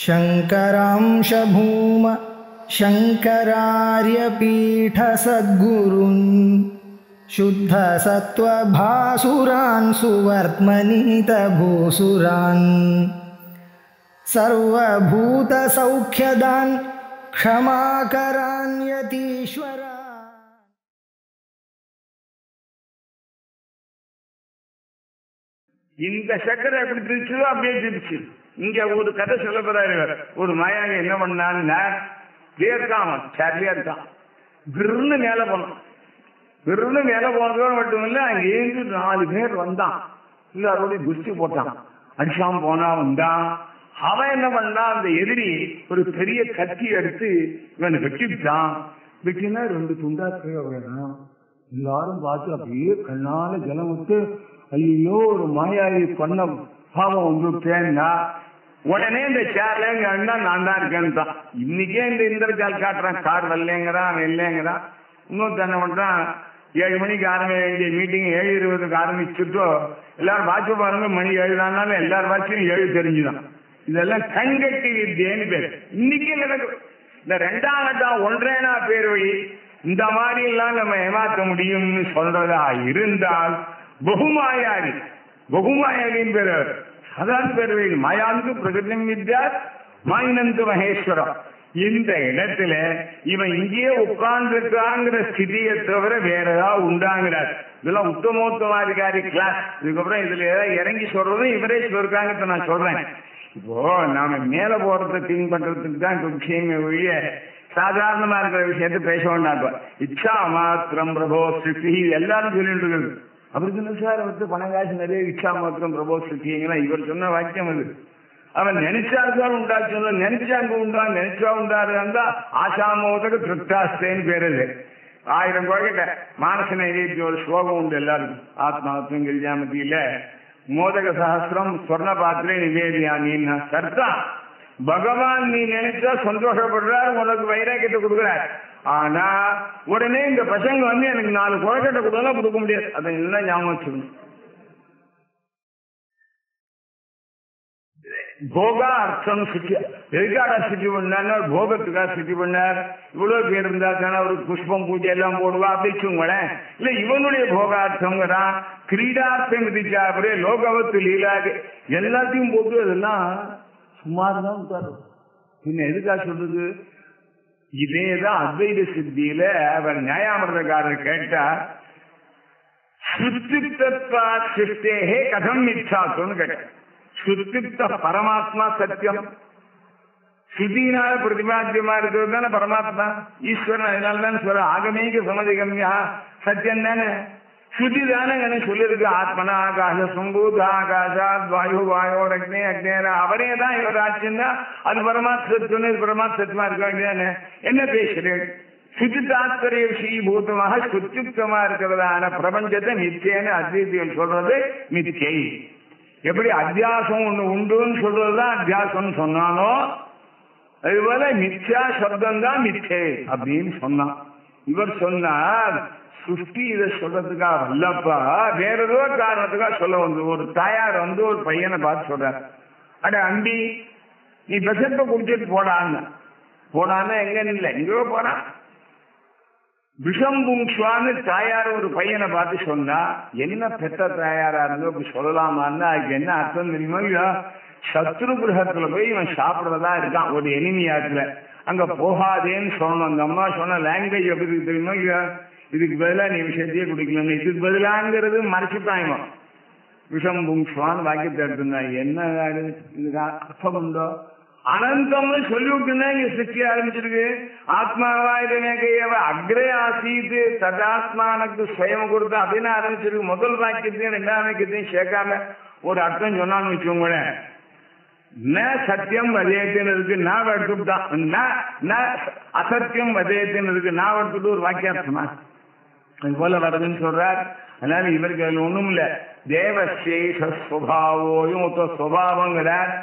शङ्करांशभूम शङ्करार्यपीठसद्गुरुन् शुद्धसत्त्वभासुरान् सुवर्त्मनीतभूसुरान् सर्वभूतसौख्यदान् क्षमाकरान्यतीश्वरा இந்த சக்கரை எப்படி திருச்சதோ அப்படியே திருச்சு இங்க ஒரு கதை சொல்ல போறாரு இவர். ஒரு மாயாங்க என்ன பண்ணான்னா இருக்கான் அவன் சரியா இருக்கான் விருன்னு மேல போனான் விருன்னு மேல போனதோடு மட்டும் இல்ல அங்க இருந்து நாலு பேர் வந்தான் எல்லாரோடய குஸ்தி போட்டான் அடிச்சாம போனா வந்தான் அவன் என்ன பண்ணான் அந்த எதிரி ஒரு பெரிய கத்தி எடுத்து இவனை வெட்டிவிட்டான் வெட்டினா ரெண்டு துண்டா கீழே வேணும் எல்லாரும் பார்த்து அப்படியே கண்ணால ஜலம் விட்டு ஐயோ ஒரு மாயாவி பண்ண பாவம் வந்துட்டேன்னா உடனே இந்த சேர்ல எங்க அண்ணா நான் தான் இருக்கேன்னு தான் இன்னைக்கே இந்த இந்திரஜால் காட்டுறான் கார் வரலங்கிறான் அவன் இல்லைங்கிறான் இன்னொருத்த என்ன பண்றான் ஏழு மணிக்கு ஆரம்பிக்க வேண்டிய மீட்டிங் ஏழு இருபதுக்கு ஆரம்பிச்சுட்டோ எல்லாரும் வாட்சி பாருங்க மணி ஏழு தானாலும் எல்லாரும் வாட்சியும் ஏழு தெரிஞ்சுதான் இதெல்லாம் கண்கட்டி வித்தியன்னு பேரு இன்னைக்கு நடக்கும் இந்த ரெண்டாம் கட்டம் ஒன்றேனா பேர் வழி இந்த மாதிரி எல்லாம் நம்ம ஏமாற்ற முடியும்னு சொல்றதா இருந்தால் பகுமாயாரி பகுமாயாரின் பேர் அவர். சாதாரண பேர் வழி மாயாந்து பிரகதம் வித்யா மாயினந்து மகேஸ்வரம் இந்த இடத்துல இவன் இங்கேயே உட்கார்ந்துருக்காங்கிற ஸ்திதியை தவிர வேற ஏதாவது உண்டாங்கிறார் இதெல்லாம் உத்தமோத்தமாதிகாரி கிளாஸ் இதுக்கப்புறம் இதுல ஏதாவது இறங்கி சொல்றதும் இவரே சொல்றாங்க நான் சொல்றேன் இப்போ நாம மேல போறத திங்க் பண்றதுக்கு தான் இப்ப விஷயமே ஒழிய சாதாரணமா இருக்கிற விஷயத்த பேச வேண்டாம் இச்சா மாத்திரம் பிரபோ சிருஷ்டி எல்லாரும் சொல்லிட்டு இருக்குது அவருக்கு என்ன சார் வந்து பணம் காசு நிறைய இச்சா மாத்திரம் பிரபோ சிருஷ்டிங்களா இவர் சொன்ன வாக்கியம் அது அவன் நினைச்சாதான் உண்டாச்சு நினைச்சாங்க உண்டா நினைச்சா உண்டாருந்தா ஆசாமோதக திருப்தாஸ்தேன்னு பேரு அது. ஆயிரம் குழக்கிட்ட மானச நைவேத்தியம் ஒரு ஸ்லோகம் உண்டு எல்லாருக்கும் ஆத்மாத்மம் கிரிஜாமதியில மோதக சஹசிரம் சொர்ண பாத்திரே நிவேதியானின்னா கர்த்தா பகவான் நீ நினைச்சா சந்தோஷப்படுறார் உனக்கு வைராக்கியத்தை கொடுக்குறார் ஆனா உடனே இந்த பசங்க வந்து எனக்கு நாலு குழக்கட்டை கொடுத்தா கொடுக்க முடியாது அதை எல்லாம் ஞாபகம் வச்சுக்கணும் போகா அர்த்தம் சுத்தி எதுக்காக சுத்தி பண்ணார் போகத்துக்காக சுத்தி பண்ணார் இவ்வளவு பேர் இருந்தா தானே அவருக்கு புஷ்பம் பூஜை எல்லாம் போடுவா அப்படி வச்சுங்களேன் இல்ல இவனுடைய போகார்த்தங்கிறான் கிரீடார்த்தம் விதிச்சாப்படியே லோகவத்து லீலாது எல்லாத்தையும் போட்டு அதெல்லாம் சுமார் தான் உட்காரும் பின்ன எதுக்காக சொல்றது இதேதான் அத்வைத சித்தியில அவர் நியாயாமிரதக்காரர் கேட்டா சுத்தித்தத்வா சிருஷ்டேகே கதம் மிச்சாத்துன்னு கேட்டார் சுத்தித்த பரமாத்மா சத்தியம் ஸ்ருதினால பிரதிபாத்தியமா இருக்கிறது தானே பரமாத்மா ஈஸ்வரன் அதனால தானே சொல்ற ஆகமேக சமதிகம்யா சத்தியம் தானே ஸ்ருதி தானே சொல்லிருக்கு ஆத்மனா ஆகாச சம்பூத ஆகாஷாத் வாயு வாயோ அக்னே அக்னேர அவரே தான் இவர் ஆச்சுன்னா அது பரமாத் சத்துவம் இது பரமாத் சத்துவமா இருக்க வேண்டியதானே என்ன பேசுறேன் சுத்தி தாத்பரிய விஷயபூதமாக சுத்தியுக்தமா இருக்கிறதான பிரபஞ்சத்தை மித்தியன்னு அத்வைத்தியம் சொல்றது மித்தியை எப்படி அத்தியாசம் ஒண்ணு உண்டுன்னு சொல்றதுதான் அத்தியாசம் சொன்னானோ அதுபோல மித்யா சப்தம் தான் மித்தே அப்படின்னு சொன்னான் இவர் சொன்னார் சுஷ்டி இதை சொல்றதுக்காக வல்லப்பா வேற ஏதோ காரணத்துக்காக சொல்ல வந்து ஒரு தாயார் வந்து ஒரு பையனை பார்த்து சொல்றார் அட அம்பி நீ பெசப்ப குடிச்சிட்டு போடான்னு போடான்னா எங்க இல்லை எங்கேயோ போறான் விஷம் புங்ஸ்வான்னு தாயார் ஒரு பையனை பார்த்து சொன்னா என்ன பெத்த தாயாரா இருந்தோ அப்படி சொல்லலாமான்னு அதுக்கு என்ன அர்த்தம் தெரியுமா இல்லையா சத்ரு கிரகத்துல போய் இவன் சாப்பிடுறதா இருக்கான் ஒரு எனிமியாத்துல அங்க போகாதேன்னு சொல்லணும் அந்த அம்மா சொன்ன லாங்குவேஜ் எப்படி இருக்கு தெரியுமா இல்லையா இதுக்கு பதிலா நீ விஷயத்தையே குடிக்கலன்னு இதுக்கு பதிலாங்கிறது மறைச்சுட்டான் இவன் விஷம் புங்ஸ்வான் வாக்கியத்தை எடுத்திருந்தான் என்ன இதுக்கு அர்த்தம் உண்டோ அனந்தம்னு சொல்லிவிட்டுனா இங்க சிருஷ்டி ஆரம்பிச்சிருக்கு ஆத்மாவா இதமேகையவ அக்ரே ஆசீத்து ததாத்மானக்கு ஸ்வயம் கொடுத்து அப்படின்னு ஆரம்பிச்சிருக்கு முதல் வாக்கியத்தையும் ரெண்டாம் வாக்கியத்தையும் சேர்க்காம ஒரு அர்த்தம் சொன்னான்னு வச்சுக்கோங்களேன் ந சத்தியம் வதயத்தின்னு இருக்கு நான் எடுத்துட்டான் ந அசத்தியம் வதயத்தின்னு இருக்கு நான் எடுத்துட்டு ஒரு வாக்கியார்த்தமா அது போல வருதுன்னு சொல்றார் அதனால இவருக்கு அதுல ஒண்ணும் இல்ல தேவசேஷ சுவாவோயும் ஒத்த சுவாவங்கிறார்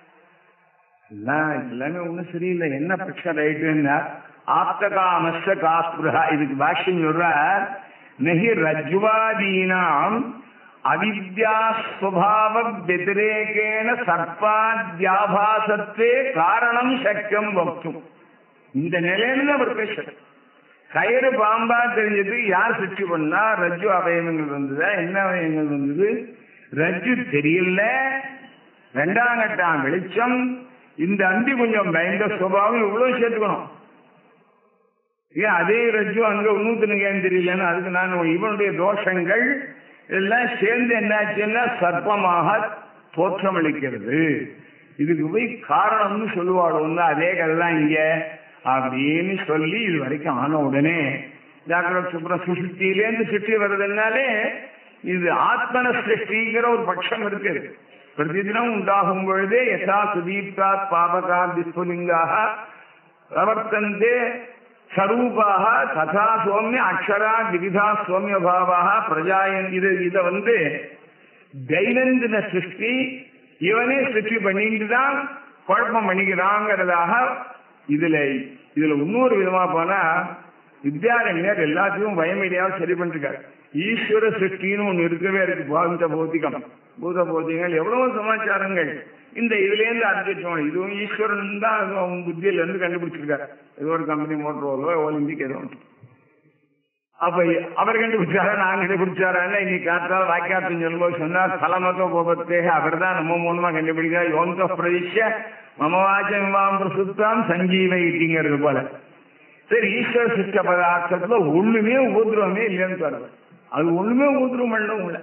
எல்லாம் எல்லாமே ஒண்ணும் சரியில்லை என்ன பிரச்சனை ரைட்டுன்னா ஆப்தகாமஸ்த காஸ்பிரா இதுக்கு பாஷ்யம் சொல்றார் நகி ரஜ்வாதீனாம் அவித்யா சுவாவ வெதிரேகேன சர்ப்பாத்யாபாசத்தே காரணம் சக்கியம் வக்தும் இந்த நிலையில அவர் பேசுறார் கயிறு பாம்பா தெரிஞ்சது யார் சுற்றி பண்ணா ரஜ்ஜு அவயவங்கள் வந்ததா என்ன அவயவங்கள் வந்தது ரஜ்ஜு தெரியல ரெண்டாம் கட்டாம் வெளிச்சம் இந்த அந்தி கொஞ்சம் பயந்த சுபாவம் இவ்வளவு சேர்த்துக்கணும் ஏன் அதே ரஜ்ஜு அங்க நூத்துனுங்கன்னு தெரியலன்னு அதுக்கு நான் இவனுடைய தோஷங்கள் எல்லாம் சேர்ந்து என்னாச்சுன்னா சர்ப்பமாக தோற்றமளிக்கிறது இதுக்கு போய் காரணம்னு சொல்லுவாள் ஒன்று அதே கதை தான் இங்க அப்படின்னு சொல்லி இது வரைக்கும் ஆன உடனே டாக்டர் சுப்ரம் சுஷ்டியிலேருந்து சுற்றி வருதுனாலே இது ஆத்மன சிருஷ்டிங்கிற ஒரு பட்சம் இருக்கு பிரதிதினம் உண்டாகும் பொழுதே யதா சுதீப்தா பாபகா விஸ்புலிங்காக பிரவர்த்தந்தே சரூபாக ததா சோமிய அக்ஷரா விவிதா சோமிய பாவாக பிரஜாயன் இது இத வந்து தைனந்தின சிருஷ்டி இவனே சிருஷ்டி பண்ணிட்டு தான் குழப்பம் பண்ணிக்கிறாங்கிறதாக இதுல இதுல இன்னொரு விதமா போனா வித்யாரண்யர் எல்லாத்தையும் பயமீடியாவும் சரி பண்ணிருக்காரு ஈஸ்வர சிருஷ்டின்னு ஒண்ணு இருக்கவே இருக்கு பாந்த பௌத்திகம் பூத பௌத்திகங்கள் எவ்வளவு சமாச்சாரங்கள் இந்த இதுல இருந்து அறிஞ்சிட்டோம் இதுவும் ஈஸ்வரன் தான் அவன் புத்தியில இருந்து கண்டுபிடிச்சிருக்காரு ஏதோ ஒரு கம்பெனி மோட்டரோலோ ஒலிம்பிக் ஏதோ ஒன்று அப்ப அவர் கண்டுபிடிச்சாரா நான் கண்டுபிடிச்சாரான்னு இன்னைக்கு காத்தால் வாக்கியார்த்தம் சொல்லும்போது சொன்னார் பலமத கோபத்தே அவர் தான் நம்ம மூலமா கண்டுபிடிக்கிறார் யோந்த பிரதிஷ மமவாச்சம் வாம் பிரசுத்தாம் சஞ்சீவை இட்டிங்கிறது போல சரி ஈஸ்வர சிஷ்ட பதார்த்தத்துல ஒண்ணுமே உபதிரவமே இல்லைன்னு சொல்றாரு அது ஒண்ணுமே உபதிரவம் பண்ண உள்ள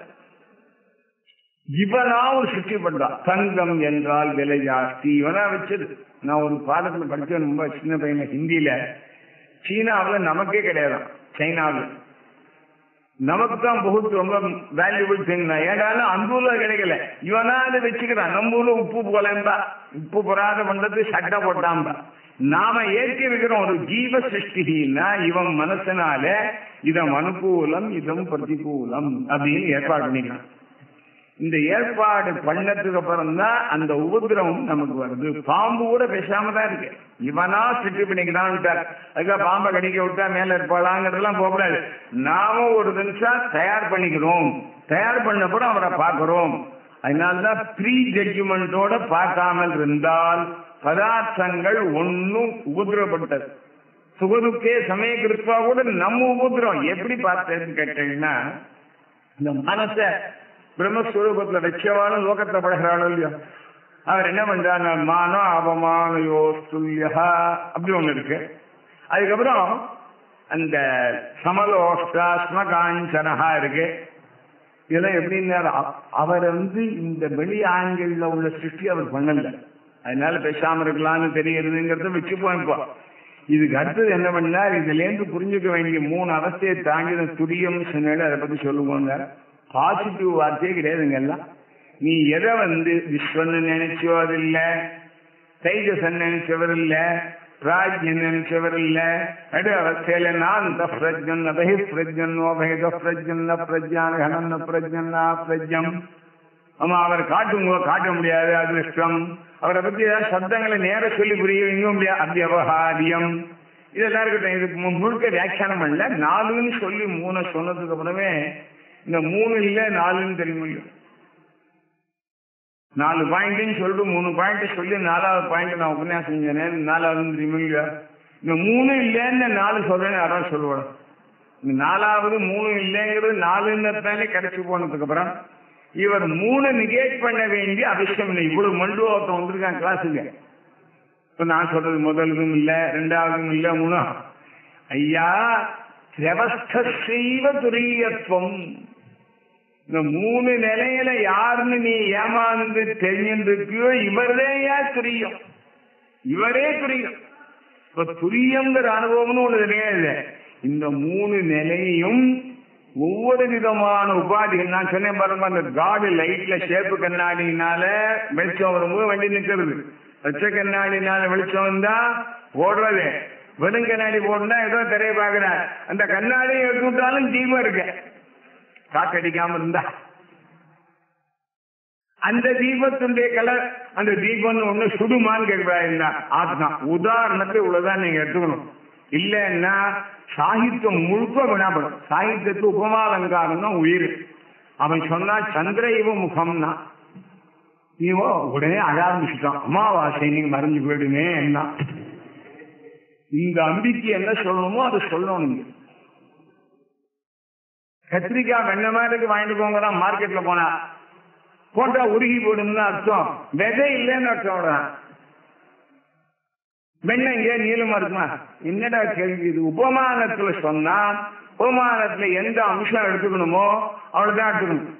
இவனா ஒரு சிருஷ்டி பண்றான் தங்கம் என்றால் விலை ஜாஸ்தி இவனா வச்சது நான் ஒரு பாடத்துல படிச்சேன் ரொம்ப சின்ன பையன் ஹிந்தியில சீனாவுல நமக்கே கிடையாது சைனாவில் நமக்கு தான் பகுத் ரொம்ப வேல்யூபிள் திங் தான் ஏடாலும் அந்த ஊர்ல கிடைக்கல இவனா அதை வச்சுக்கிறான் நம்ம ஊர்ல உப்பு போலம்பா உப்பு பொறாத பண்றது சட்டை போட்டாம்பா நாம ஏற்றி வைக்கிறோம் ஒரு ஜீவ சிருஷ்டினா இவன் மனசனால இதம் அனுகூலம் இதம் பிரதிகூலம் அப்படின்னு ஏற்பாடு பண்ணிக்கலாம் இந்த ஏற்பாடு பண்ணதுக்கு அப்புறம் தான் அந்த உபதிரவம் நமக்கு வருது பாம்பு கூட பேசாம தான் இருக்கு இவனா சிட்டு பண்ணிக்கிறான் அதுக்காக பாம்பை கடிக்க விட்டா மேல இருப்பாளாங்கிறதெல்லாம் போகக்கூடாது நாம ஒரு நிமிஷம் தயார் பண்ணிக்கிறோம் தயார் பண்ணப்பறம் அவரை பார்க்கிறோம் அதனாலதான் ப்ரீ ஜட்ஜ்மெண்டோட பார்க்காமல் இருந்தால் பதார்த்தங்கள் ஒன்னும் உபதிரப்பட்டது சுகதுக்கே சமய கிறிஸ்துவா கூட நம்ம உபதிரம் எப்படி பார்த்ததுன்னு கேட்டீங்கன்னா இந்த மனசை பிரம்மஸ்வரூபத்துல வச்சவாலும் லோகத்துல பழகிறாளோ இல்லையா அவர் என்ன பண்றாங்க மானோ அவமானயோ துல்லியா அப்படி ஒண்ணு இருக்கு அதுக்கப்புறம் அந்த சமலோஷ்டா ஸ்மகாஞ்சனஹா இருக்கு இதெல்லாம் எப்படின்னா அவர் வந்து இந்த வெளி ஆங்கிள் உள்ள சிருஷ்டி அவர் பண்ணல அதனால பேசாம இருக்கலாம்னு தெரியுதுங்கிறத வச்சுப்போம் இப்போ இதுக்கு அடுத்தது என்ன பண்ணார் இதுல இருந்து புரிஞ்சுக்க வேண்டிய மூணு அவஸ்தையை தாங்கின துரியம் சொன்னாலும் அதை பத்தி சொல்லுவோங்க பாசிட்டிவ் வார்த்தையே கிடையாதுங்க எல்லாம் நீ எதை வந்து விஸ்வன்னு நினைச்சோ அது இல்ல தைஜசன் நினைச்சவர் இல்ல பிராஜ்யன் நினைச்சவர் இல்ல நடு அவஸ்தையில நான் பிரஜன் அபகி பிரஜன் அபகத பிரஜன் பிரஜான கணன் பிரஜன் பிரஜம் ஆமா அவர் காட்டுங்க காட்ட முடியாது அதிருஷ்டம் அவரை பத்தி ஏதாவது சப்தங்களை நேர சொல்லி புரிய வைங்க முடியாது அத்தியவகாரியம் இதெல்லாம் இருக்கட்டும் இது முழுக்க வியாக்கியானம் பண்ணல நாலுன்னு சொல்லி மூணு சொன்னதுக்கு அப்புறமே இந்த மூணு இல்ல நாலுன்னு தெரிய முடியும் நாலு பாயிண்ட்னு சொல்லிட்டு மூணு பாயிண்ட் சொல்லி நாலாவது பாயிண்ட் நான் உபன்யாசம் செஞ்சேன் நாலாவது தெரியுமில்ல இந்த மூணு இல்லைன்னு நாலு சொல்றேன்னு யாராவது சொல்லுவாங்க இந்த நாலாவது மூணு இல்லைங்கிறது நாலுன்னு கிடைச்சு போனதுக்கு அப்புறம் இவர் மூணு நிகேட் பண்ண வேண்டிய அவசியம் இல்லை இவ்வளவு மண்டு ஒருத்தன் வந்திருக்கான் கிளாஸுங்க இப்ப நான் சொல்றது முதலும் இல்ல ரெண்டாவதும் இல்ல மூணாம் ஐயா வியவஸ்தீவ துரியத்துவம் இந்த மூணு நிலையில யாருன்னு நீ ஏமாந்து தெரிஞ்சிருக்கியோ இவரே ஏன் துரியம் இவரே துரியம் இப்ப துரியங்கிற அனுபவம்னு ஒண்ணு கிடையாது இந்த மூணு நிலையும் ஒவ்வொரு விதமான உபாதிகள் நான் சொன்னேன் பாருங்க அந்த காடு லைட்ல ஷேப்பு கண்ணாடினால வெளிச்சம் வரும்போது வண்டி நிக்கிறது பச்சை கண்ணாடினால வெளிச்சம் வந்தா ஓடுறது வெறும் கண்ணாடி போடணும்னா ஏதோ திரைய பாக்குற அந்த கண்ணாடியை எடுத்து விட்டாலும் தீபம் இருக்கு காக்கடிக்காம இருந்தா அந்த தீபத்துடைய கலர் அந்த தீபம் ஒண்ணு சுடுமான்னு கேட்கிறாங்க ஆத்மா உதாரணத்துக்கு இவ்வளவுதான் நீங்க எடுத்துக்கணும் இல்லைன்னா சாகித்யம் முழுக்க வினாப்படும் சாகித்யத்துக்கு உபமாலங்காரம் தான் உயிர் அவன் சொன்னா சந்திர இவ முகம்னா இவோ உடனே அழ ஆரம்பிச்சுட்டான் அமாவாசை நீங்க மறைஞ்சு போயிடுமே என்ன இந்த அம்பிக்கு என்ன சொல்லணுமோ அதை சொல்லணும் நீங்க கத்திரிக்காய் வெண்ண மாதிரி வாங்கிட்டு போங்கிறான் மார்க்கெட்ல போனா போட்டா உருகி போடும்னு அர்த்தம் விதை இல்லைன்னு அர்த்தம் விடுறான் வெண்ணெய் இங்கே நீளமா இருக்குமா என்னடா கேள்வி இது உபமானத்துல சொன்னா உபமானத்துல எந்த அம்சம் எடுத்துக்கணுமோ அவ்வளவுதான் எடுத்துக்கணும்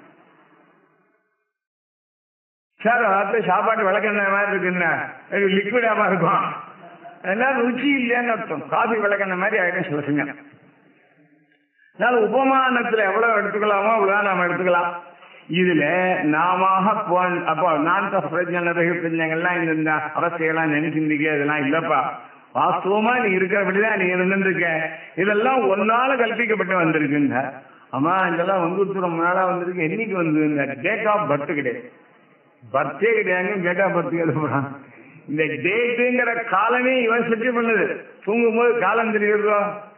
சார் வார்த்தை சாப்பாடு விளக்கெண்ணெய் மாதிரி இருக்குன்னா லிக்விடாம இருக்கும் அதெல்லாம் ருச்சி இல்லைன்னு அர்த்தம் காஃபி விளக்கெண்ணெய் மாதிரி ஆயிடும் சில சமயம் அதனால உபமானத்துல எவ்வளவு எடுத்துக்கலாமோ அவ்வளவுதான் நாம எடுத்துக்கலாம் இதுல நாம போன் அப்போ நான் பிரஜனர்கள் பிரஜங்கள்லாம் இந்த அவஸ்தையெல்லாம் நினைச்சிருந்தீங்க இதெல்லாம் இல்லப்பா வாஸ்தவமா நீ இருக்கிறபடிதான் நீ இருந்திருக்க இதெல்லாம் ஒன்னால கல்பிக்கப்பட்டு வந்திருக்குங்க ஆமா இதெல்லாம் வந்து ரொம்ப நாளா வந்திருக்கு என்னைக்கு வந்து இந்த டேட் ஆஃப் பர்த் கிடையாது பர்த்தே கிடையாது டேட் ஆஃப் பர்த் எழுதுறான் இந்த டேட்டுங்கிற காலமே இவன் செட்டு பண்ணுது தூங்கும் போது காலம் தெரியுறதோ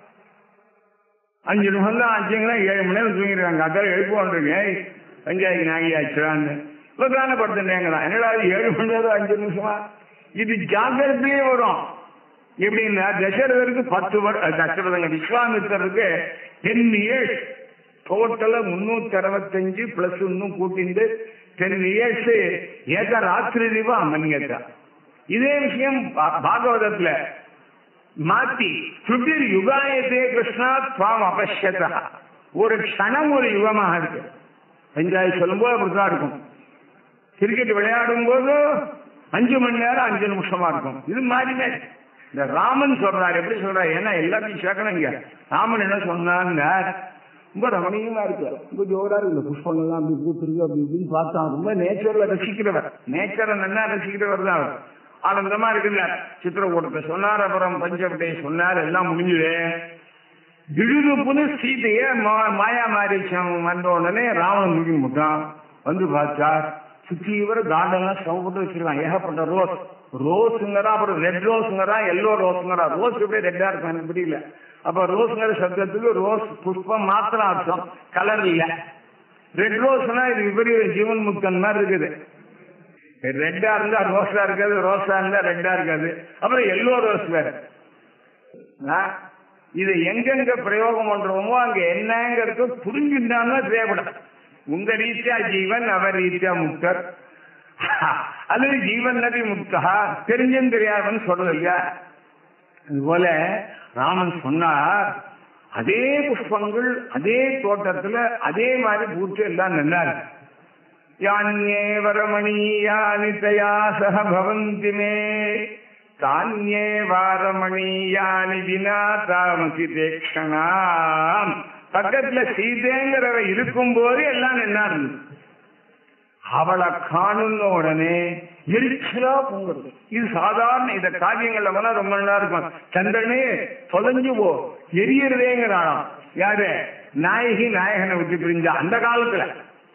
அஞ்சு நிமிஷம் தான் ஆச்சுங்கன்னா ஏழு மணி நேரம் தூங்கிடுறாங்க அதான் எழுப்புவான்றீங்க பஞ்சாயத்து நாகி ஆச்சுறான்னு இப்போ தானே படுத்துட்டேங்கிறான் என்னடா இது ஏழு மணி நேரம் அஞ்சு நிமிஷமா இது ஜாக்கிரதையே வரும் எப்படின்னா தசரதருக்கு பத்து வருடம் தசரதங்க விஸ்வாமித்தருக்கு டென் இயர்ஸ் டோட்டலா முன்னூத்தி அறுபத்தஞ்சு பிளஸ் இன்னும் கூட்டிட்டு டென் இயர்ஸ் ஏக ராத்திரி தீபம் அம்மன் இதே விஷயம் பாகவதத்துல மாத்தி சுபிர் யுகாயத்தே கிருஷ்ணா துவாம் அபஷ்யதா ஒரு க்ஷணம் ஒரு யுகமாக இருக்கு பஞ்சாயத்து சொல்லும்போது அப்படிதான் இருக்கும் கிரிக்கெட் விளையாடும் போது அஞ்சு மணி நேரம் அஞ்சு நிமிஷமா இருக்கும் இது மாதிரிமே இந்த ராமன் சொல்றாரு எப்படி சொல்றாரு ஏன்னா எல்லாத்தையும் சேர்க்கணும் இங்க ராமன் என்ன சொன்னாங்க ரொம்ப ரமணீயமா இருக்கு ரொம்ப ஜோரா இருக்கு இந்த புஷ்பங்கள்லாம் அப்படி பூத்திருக்கு அப்படி இப்படின்னு பார்த்தா ரொம்ப நேச்சர்ல ரசிக்கிறவர் நேச்சரை நல்லா ரசிக்கிறவர் தான் அவர் ஆனந்தமா இருக்குல்ல சித்திரக்கூட்டத்தை சொன்னார் அப்புறம் பஞ்சவட்டை சொன்னார் எல்லாம் முடிஞ்சுது திடுதுப்புன்னு சீதைய மாயா மாரீச்சம் வந்த உடனே ராவணன் தூக்கி முட்டான் வந்து பார்த்தா சுத்தி இவர் கார்டன்லாம் ஸ்டவ் போட்டு வச்சிருக்கான் ஏகப்பட்ட ரோஸ் ரோஸுங்கிறா அப்புறம் ரெட் ரோஸுங்கிறா எல்லோ ரோஸுங்கிறா ரோஸ் எப்படி ரெட்டா இருக்கும் எனக்கு புரியல அப்ப ரோஸுங்கிற சப்தத்துக்கு ரோஸ் புஷ்பம் மாத்திரம் அர்த்தம் கலர் இல்ல ரெட் ரோஸ்னா இது விபரீத ஜீவன் முக்தன் மாதிரி இருக்குது ரெட்டா இருந்தா ரோஸா இருக்காது ரோஸா இருந்தா ரெட்டா இருக்காது அப்புறம் எல்லோ ரோஸ் வேற இது எங்கெங்க பிரயோகம் பண்றோமோ அங்க என்னங்கிறது புரிஞ்சுட்டான்னா தேவைப்படும் உங்க ரீதியா ஜீவன் அவர் ரீதியா முக்தர் அல்லது ஜீவன் நதி முக்தா தெரிஞ்சும் தெரியாதுன்னு சொல்றது இல்லையா அதுபோல ராமன் சொன்னார் அதே புஷ்பங்கள் அதே தோட்டத்துல அதே மாதிரி பூத்து எல்லாம் நின்னாரு யானியே வரமணீயானி தயா சக பவந்தி மே தானியே வாரமணீயானி வினா தாமசி தேக்ஷணாம் பக்கத்துல சீதைங்கிறவ இருக்கும் போது எல்லாம் நின்னா இருந்தது அவளை காணுங்க உடனே எரிச்சலா பொங்குறது இது சாதாரண இந்த காவியங்கள்ல போனா ரொம்ப நல்லா இருக்கும் சந்திரனே தொலைஞ்சு போ எரியறதேங்கிறாளாம் யாரு நாயகி நாயகனை விட்டு பிரிஞ்சா அந்த காலத்துல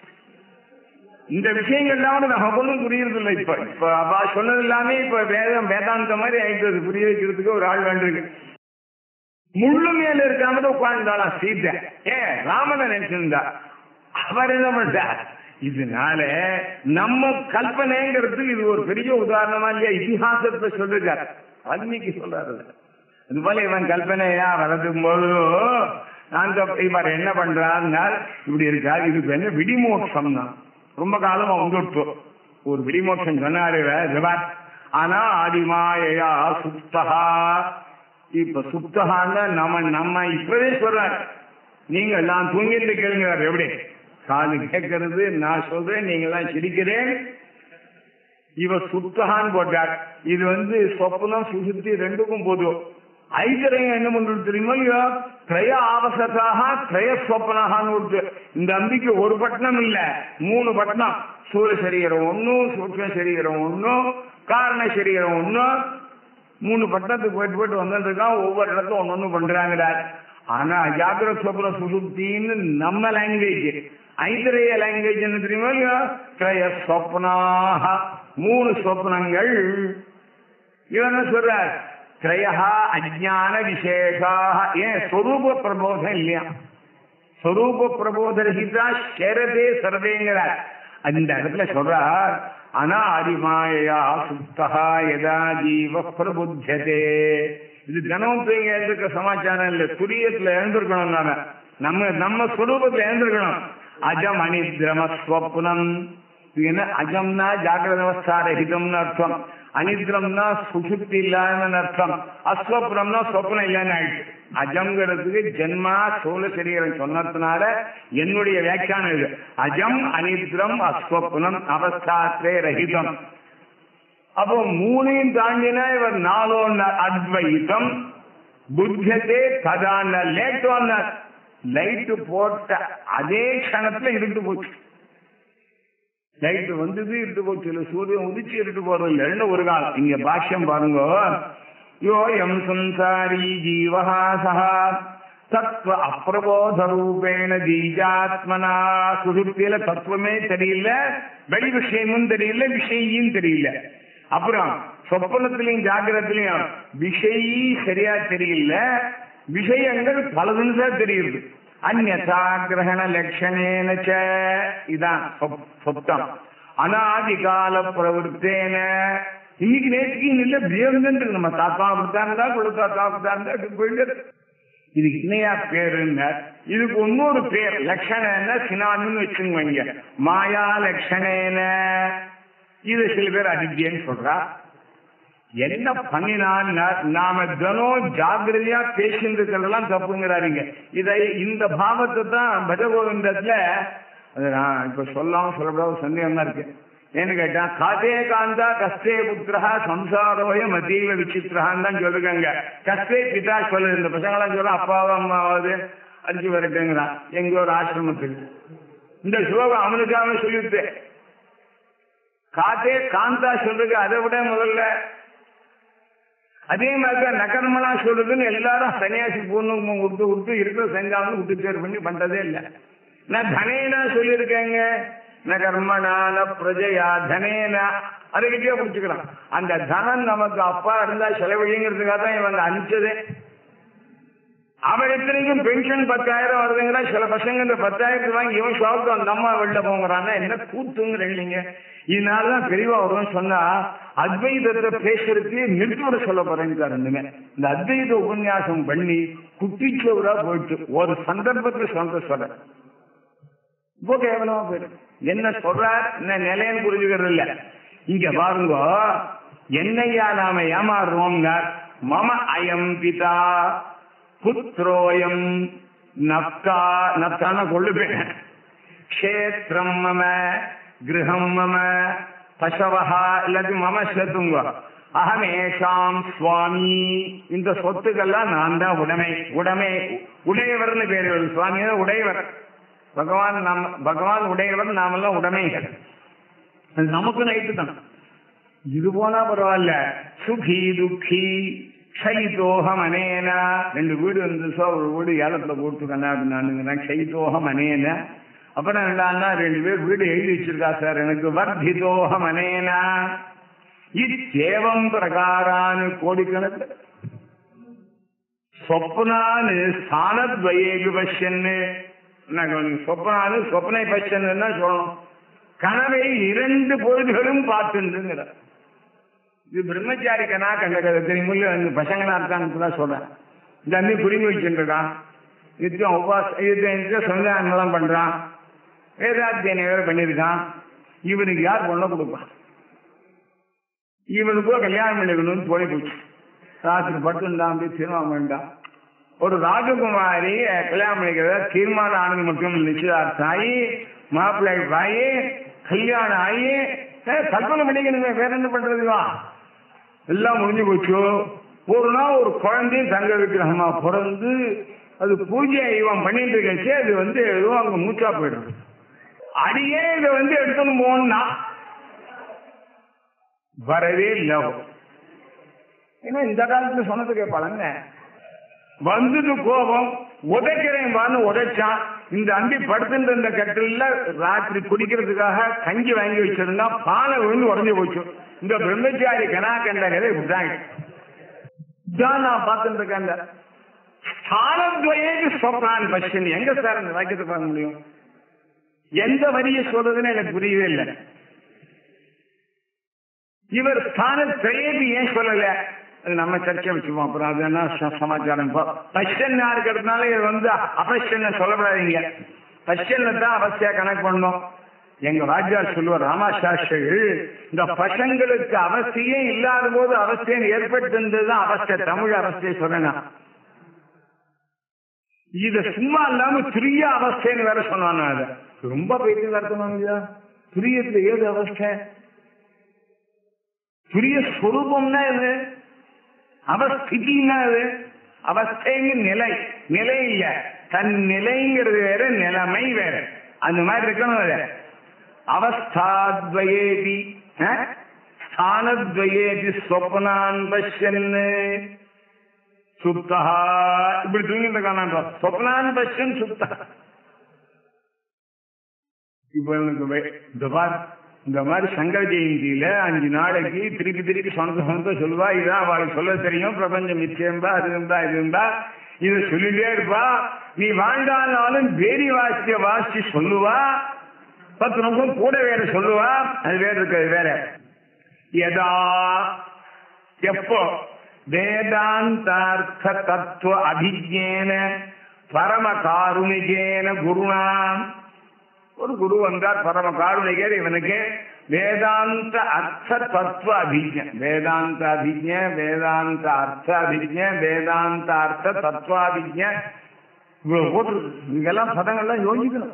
இந்த விஷயங்கள்லாம் நமக்கு ஒன்றும் புரியுறது இல்லை இப்ப இப்ப அவ சொன்னது எல்லாமே இப்ப வேதம் வேதாந்த மாதிரி ஆயிட்டு புரிய வைக்கிறதுக்கு ஒரு ஆள் வேண்டியிருக்கு முள்ளு மேல இருக்காம உட்கார்ந்தாளாம் சீத்தை ஏ ராமனை நினைச்சிருந்தா அவர் என்ன பண்ணிட்டார் இதனால நம்ம கல்பனைங்கிறது இது ஒரு பெரிய உதாரணமா இல்லையா இதிகாசத்தை சொல்லிருக்காரு வால்மீகி சொல்றாரு அது போல இவன் கல்பனையா வளர்க்கும் போது நான் இவர் என்ன பண்றாருன்னா இப்படி இருக்காரு இதுக்கு என்ன விடிமோட்சம் தான் ரொம்ப காலம் வந்துட்டு ஒரு விடிமோட்சம் சொன்னாரு ஜபாத் ஆனா ஆதிமாயா சுப்தகா இப்ப சுப்தகான்னு நம்ம நம்ம இப்பவே சொல்றாரு நீங்க எல்லாம் தூங்கிட்டு கேளுங்கிறார் எப்படி காது கேட்கறது நான் சொல்றேன் நீங்க எல்லாம் சிரிக்கிறேன் இவ சுத்தகான்னு போட்டார் இது வந்து சொப்பனம் சுசுத்தி ரெண்டுக்கும் போதும் ஐதரையும் என்ன பண்றது தெரியுமா இல்லையோ திரய ஆவசத்தாக திரய சொப்பனகான்னு விட்டு இந்த அம்பிக்கு ஒரு பட்டணம் இல்ல மூணு பட்டணம் சூரிய சரீரம் ஒன்னும் சூட்ச சரீரம் ஒன்னும் காரண சரீரம் ஒன்னும் மூணு பட்டணத்துக்கு போயிட்டு போயிட்டு வந்துருக்கான் ஒவ்வொரு இடத்துல ஒன்னு ஒண்ணு பண்றாங்கடா ஆனா ஜாகிர சொப்பன சுசுத்தின்னு நம்ம லாங்குவேஜ் ஐதரைய லாங்குவேஜ் என்ன தெரியுமா இல்லையா திரய சொப்னாக மூணு சொப்னங்கள் இவன் என்ன சொல்றார் திரயா அஜான விசேஷாக ஏன் சொரூப பிரபோதம் இல்லையா ஸ்வரூப பிரபோதரகிதா சேரதே சரதேங்கிறார் அந்த இடத்துல சொல்றார் அனாதிமாயா சுப்தா யதா ஜீவ பிரபுத்தியதே இது தினமும் தூங்கி எழுந்திருக்க சமாச்சாரம் இல்ல துரியத்துல எழுந்திருக்கணும் நாம நம்ம நம்ம ஸ்வரூபத்துல எழுந்திருக்கணும் அஜம் அனித்ரம ஸ்வப்னம் இது என்ன அஜம்னா ஜாகிரத அவஸ்தா ரஹிதம்னு அர்த்தம் அனித்ரம்னா சுசுப்தி இல்லாதன்னு அர்த்தம் அஸ்வப்னம்னா சொப்னம் இல்லைன்னு ஆயிடுச்சு அஜம்ங்கிறதுக்கு ஜென்மா சோழ சரீரம் சொன்னதுனால என்னுடைய வியாக்கியானம் இது அஜம் அனித்ரம் அஸ்வப்னம் அவஸ்தாத்ரே ரஹிதம் அப்போ மூணையும் தாண்டினா இவர் நாலோன்னு அத்வைத்தம் புத்தியதே கதான லேட்டோன்ன லைட்டு போட்ட அதே க்ஷணத்துல இருட்டு போச்சு லைட் வந்தது இருட்டு போச்சு இல்ல சூரியன் உதிச்சு இருட்டு போறது இல்லைன்னு ஒரு காலம் இங்க பாஷ்யம் பாருங்க யோயம் சம்சாரி ஜீவஹா சஹா தத்துவ அப்பிரபோத ரூபேண தீஜாத்மனா சுசுப்தியில தத்துவமே தெரியல வெளி விஷயமும் தெரியல விஷயும் தெரியல அப்புறம் சொப்பனத்திலையும் ஜாகிரத்திலையும் விஷயி சரியா தெரியல விஷயங்கள் பலதுன்னு தான் தெரியுது அந்நதா கிரகண லட்சணேன ச இதான் சொப்- சொப்தம் அனாதி கால பிரவருத்தேன இன்னைக்கு நேற்றுக்கு இல்ல பிரியங்கன்னு நம்ம தாத்தா அப்படித்தான் இருந்தா குழு தாத்தா அப்படித்தான் இருந்தா இப்படி போயிட்டு இருக்கு. இதுக்கு இன்னையா பேருங்க இதுக்கு இன்னொரு பேர் லட்சணன சினான்னு வச்சுங்க மாயா லட்சணேன இது சில பேர் அடித்தியன்னு சொல்றா என்ன பண்ணினான் நாம தினம் ஜாகிரதையா பேசின்றதெல்லாம் தப்புங்கிறாருங்க இதை இந்த பாவத்தை தான் பஜகோவிந்தத்துல அது நான் இப்ப சொல்லாம சொல்லக்கூடாத ஒரு சந்தேகம் தான் இருக்கு ஏன்னு கேட்டா காதே காந்தா கஸ்தே புத்திரா சம்சாரோய மதீவ விசித்திரஹான்னு தான் சொல்லுங்க கஸ்தே பிதா சொல்லுது இந்த பசங்களாம் சொல்ல அப்பாவும் அம்மாவது அடிச்சு வரட்டுங்கிறான் எங்க ஒரு ஆசிரமத்துக்கு இந்த ஸ்லோகம் அவனுக்காக சொல்லிட்டு காத்தே காந்தா சொல்றது அதை விட முதல்ல அதே மாதிரி தான் நகர்மலா சொல்றதுன்னு எல்லாரும் சன்னியாசி பூர்ணம் விட்டு விட்டு இருக்கிற செஞ்சாலும் விட்டு தேர் பண்ணி பண்றதே இல்லை நான் தனேனா சொல்லியிருக்கேங்க ந கர்மனா ந பிரஜையா தனேனா அதுக்கிட்டே பிடிச்சுக்கிறான் அந்த தனம் நமக்கு அப்பா இருந்தா செலவழிங்கிறதுக்காக தான் இவன் அனுப்பிச்சதே அவன் இத்தனைக்கும் பென்ஷன் பத்தாயிரம் வருதுங்கிற சில பசங்க இந்த பத்தாயிரத்து வாங்கி இவன் ஷாப்க்கு அந்த அம்மா வெளில போங்கிறான்னா என்ன கூத்துங்கிறீங்க இதனாலதான் பெரியவா வருவன் சொன்னா அத்வைதத்தை பேசுறதுக்கு நிறுத்தோட சொல்ல போறேன்னு ரெண்டுமே இந்த அத்வைத உபன்யாசம் பண்ணி குட்டிச்சோரா போயிட்டு ஒரு சந்தர்ப்பத்துல சொல்ற சொல்ற இப்போ கேவலமா போயிடும் என்ன சொல்றார் என்ன நிலைன்னு புரிஞ்சுக்கிறது இல்ல இங்க பாருங்க என்னையா நாம ஏமாறுறோம்னா மம அயம் பிதா புத்ரோயம் நப்தா நப்தான கொள்ளுபேன் க்ஷேத்திரம் மம கிரகம் மம பசவஹா எல்லாத்தையும் மம சேர்த்துங்க அகமேஷாம் சுவாமி இந்த சொத்துக்கெல்லாம் நான் தான் உடைமை உடைமை உடையவர்னு பேர் வருது சுவாமி தான் உடையவர் பகவான் நம்ம பகவான் உடையவர் நாமெல்லாம் உடைமைகள் அது நமக்கு நைட்டு தான் இது போனா பரவாயில்ல சுகி துக்கி க்ஷயிதோகம் அனேன ரெண்டு வீடு இருந்துச்சோ ஒரு வீடு ஏலத்துல போட்டுருக்கேன் அப்படின்னானுங்க க்ஷயிதோகம் அனேன அப்புறம் என்னன்னா ரெண்டு பேர் வீடு எழுதி வச்சிருக்கா சார் எனக்கு வர்த்திதோகம் அனேன இத்தேவம் பிரகாரான்னு கோடிக்கணக்கு சொப்னானு ஸ்தானத்வயே விபஷ்யன்னு சொப்னானு சொப்னை பச்சன்னு தான் சொல்லணும் கனவை இரண்டு பொழுதுகளும் பார்த்துங்கிற இது பிரம்மச்சாரி கனா கண்ட கதை தெரியுமில்ல அந்த பசங்களா இருக்கான்னு தான் சொல்றேன் இந்த அம்மி புரிஞ்சு வச்சுருக்கான் நித்தியம் உபாச நித்தியம் சந்தானம்லாம் பண்றான் வேதாத்தியனை வேற பண்ணியிருக்கான் இவனுக்கு யார் பொண்ணை கொடுப்பான் இவனுக்கோ கல்யாணம் பண்ணிக்கணும்னு தோணி போச்சு ராத்திரி படுத்துட்டான் அப்படி தீர்மானம் பண்ணிட்டான் ஒரு ராஜகுமாரி கல்யாணம் பண்ணிக்கிறத தீர்மானம் ஆனது மட்டும் நிச்சயதார்த்தம் ஆகி மாப்பிள்ளை ஆகி கல்யாணம் ஆகி ஏ, தற்கொலை பண்ணிக்கணுங்க வேற என்ன பண்றதுவா எல்லாம் முடிஞ்சு போச்சு ஒரு நாள் ஒரு குழந்தையும் தங்க விக்கிரகமா பிறந்து அது பூஜை இவன் பண்ணிட்டு இருக்கச்சு அது வந்து ஏதோ அங்க மூச்சா போயிடும் அடியே இதை வந்து எடுத்துன்னு போனா வரவே இல்லை ஏன்னா இந்த காலத்துல சொன்னது கேட்பாளங்க வந்தது கோபம் உதைக்கிறேன் பான்னு உதைச்சான் இந்த அம்பி படுத்துட்டு இருந்த கட்டில ராத்திரி குடிக்கிறதுக்காக கஞ்சி வாங்கி வச்சிருந்தா பானை விழுந்து உடஞ்சு போச்சு இந்த பிரம்மச்சாரி கனா கண்ட கதை இப்படிதான் இதான் நான் பார்த்துட்டு இருக்கேன் ஸ்தானத்வயேக்கு சொப்னான் பஷ்யன் எங்க சார் அந்த வாக்கியத்தை பார்க்க முடியும் எந்த வரியை சொல்றதுன்னு எனக்கு புரியவே இல்லை இவர் ஸ்தான திரையேபி ஏன் சொல்லல அது நம்ம சர்ச்சை வச்சுப்போம் அப்புறம் அது என்ன ச- சமாச்சாரம் இப்போ பஷ்யன் இருக்கிறதுனால இது வந்து அபஷ்யன்னு சொல்லப்படாதீங்க பஷ்யன்ல தான் அவசியா கணக்கு பண்ணணும் எங்க வாத்தியார் சொல்லுவார் ராமாசாஸ்திரிகள் இந்த பசங்களுக்கு அவசியம் இல்லாத போது அவசியம் ஏற்பட்டிருந்ததுதான் அவஸ்தை தமிழ் அவஸ்தையை சொல்றேன் இத சும்மா இல்லாம துரிய அவஸ்தைன்னு வேற சொன்னான் அத ரொம்ப பெரிய அர்த்தம் இல்லையா துரியத்துல ஏது அவஸ்தை துரிய ஸ்வரூபம்னா இது அவஸ்திதினா இது அவஸ்தைங்க நிலை நிலை இல்ல தன் நிலைங்கிறது வேற நிலைமை வேற அந்த மாதிரி இருக்கணும் அது அவஸ்தாத்வயேபி அஹ்? ஸ்தானத்வயேபி ஸ்வப்னான் பஷ்யன்னு சுப்தா இப்படி தூங்கிட்டு இருக்கான் சொப்னான் பஷ்யன் சுப்தா இப்ப எனக்கு வே- இந்த பார் இந்த மாதிரி சங்கர ஜெயந்தியில அஞ்சு நாளைக்கு திருப்பி திருப்பி சொந்த சொந்த சொல்லுவா இதான் அவளுக்கு சொல்ல தெரியும் பிரபஞ்சம் நிச்சயம்பா அது இருந்தா இது இருந்தா இத சொல்லிட்டே இருப்பா நீ வாழ்ந்தாலும் பேரி வாசிய வாசி சொல்லுவா பத்து நிமிஷம் கூட வேற சொல்லுவா அது வேற இருக்கு அது வேற எதா எப்போ வேதாந்தார்த்த தத்துவ அபிஜேன பரம காருணிகேன குருணா ஒரு குரு வந்தார் பரம காருணிகர் இவனுக்கு வேதாந்த அர்த்த தத்துவ அபிஜ வேதாந்த அபிஜ வேதாந்த அர்த்த அபிஜ வேதாந்த அர்த்த தத்துவாபிஜ இவ்வளவு போட்டுருக்கு இதெல்லாம் பதங்கள்லாம் யோசிக்கணும்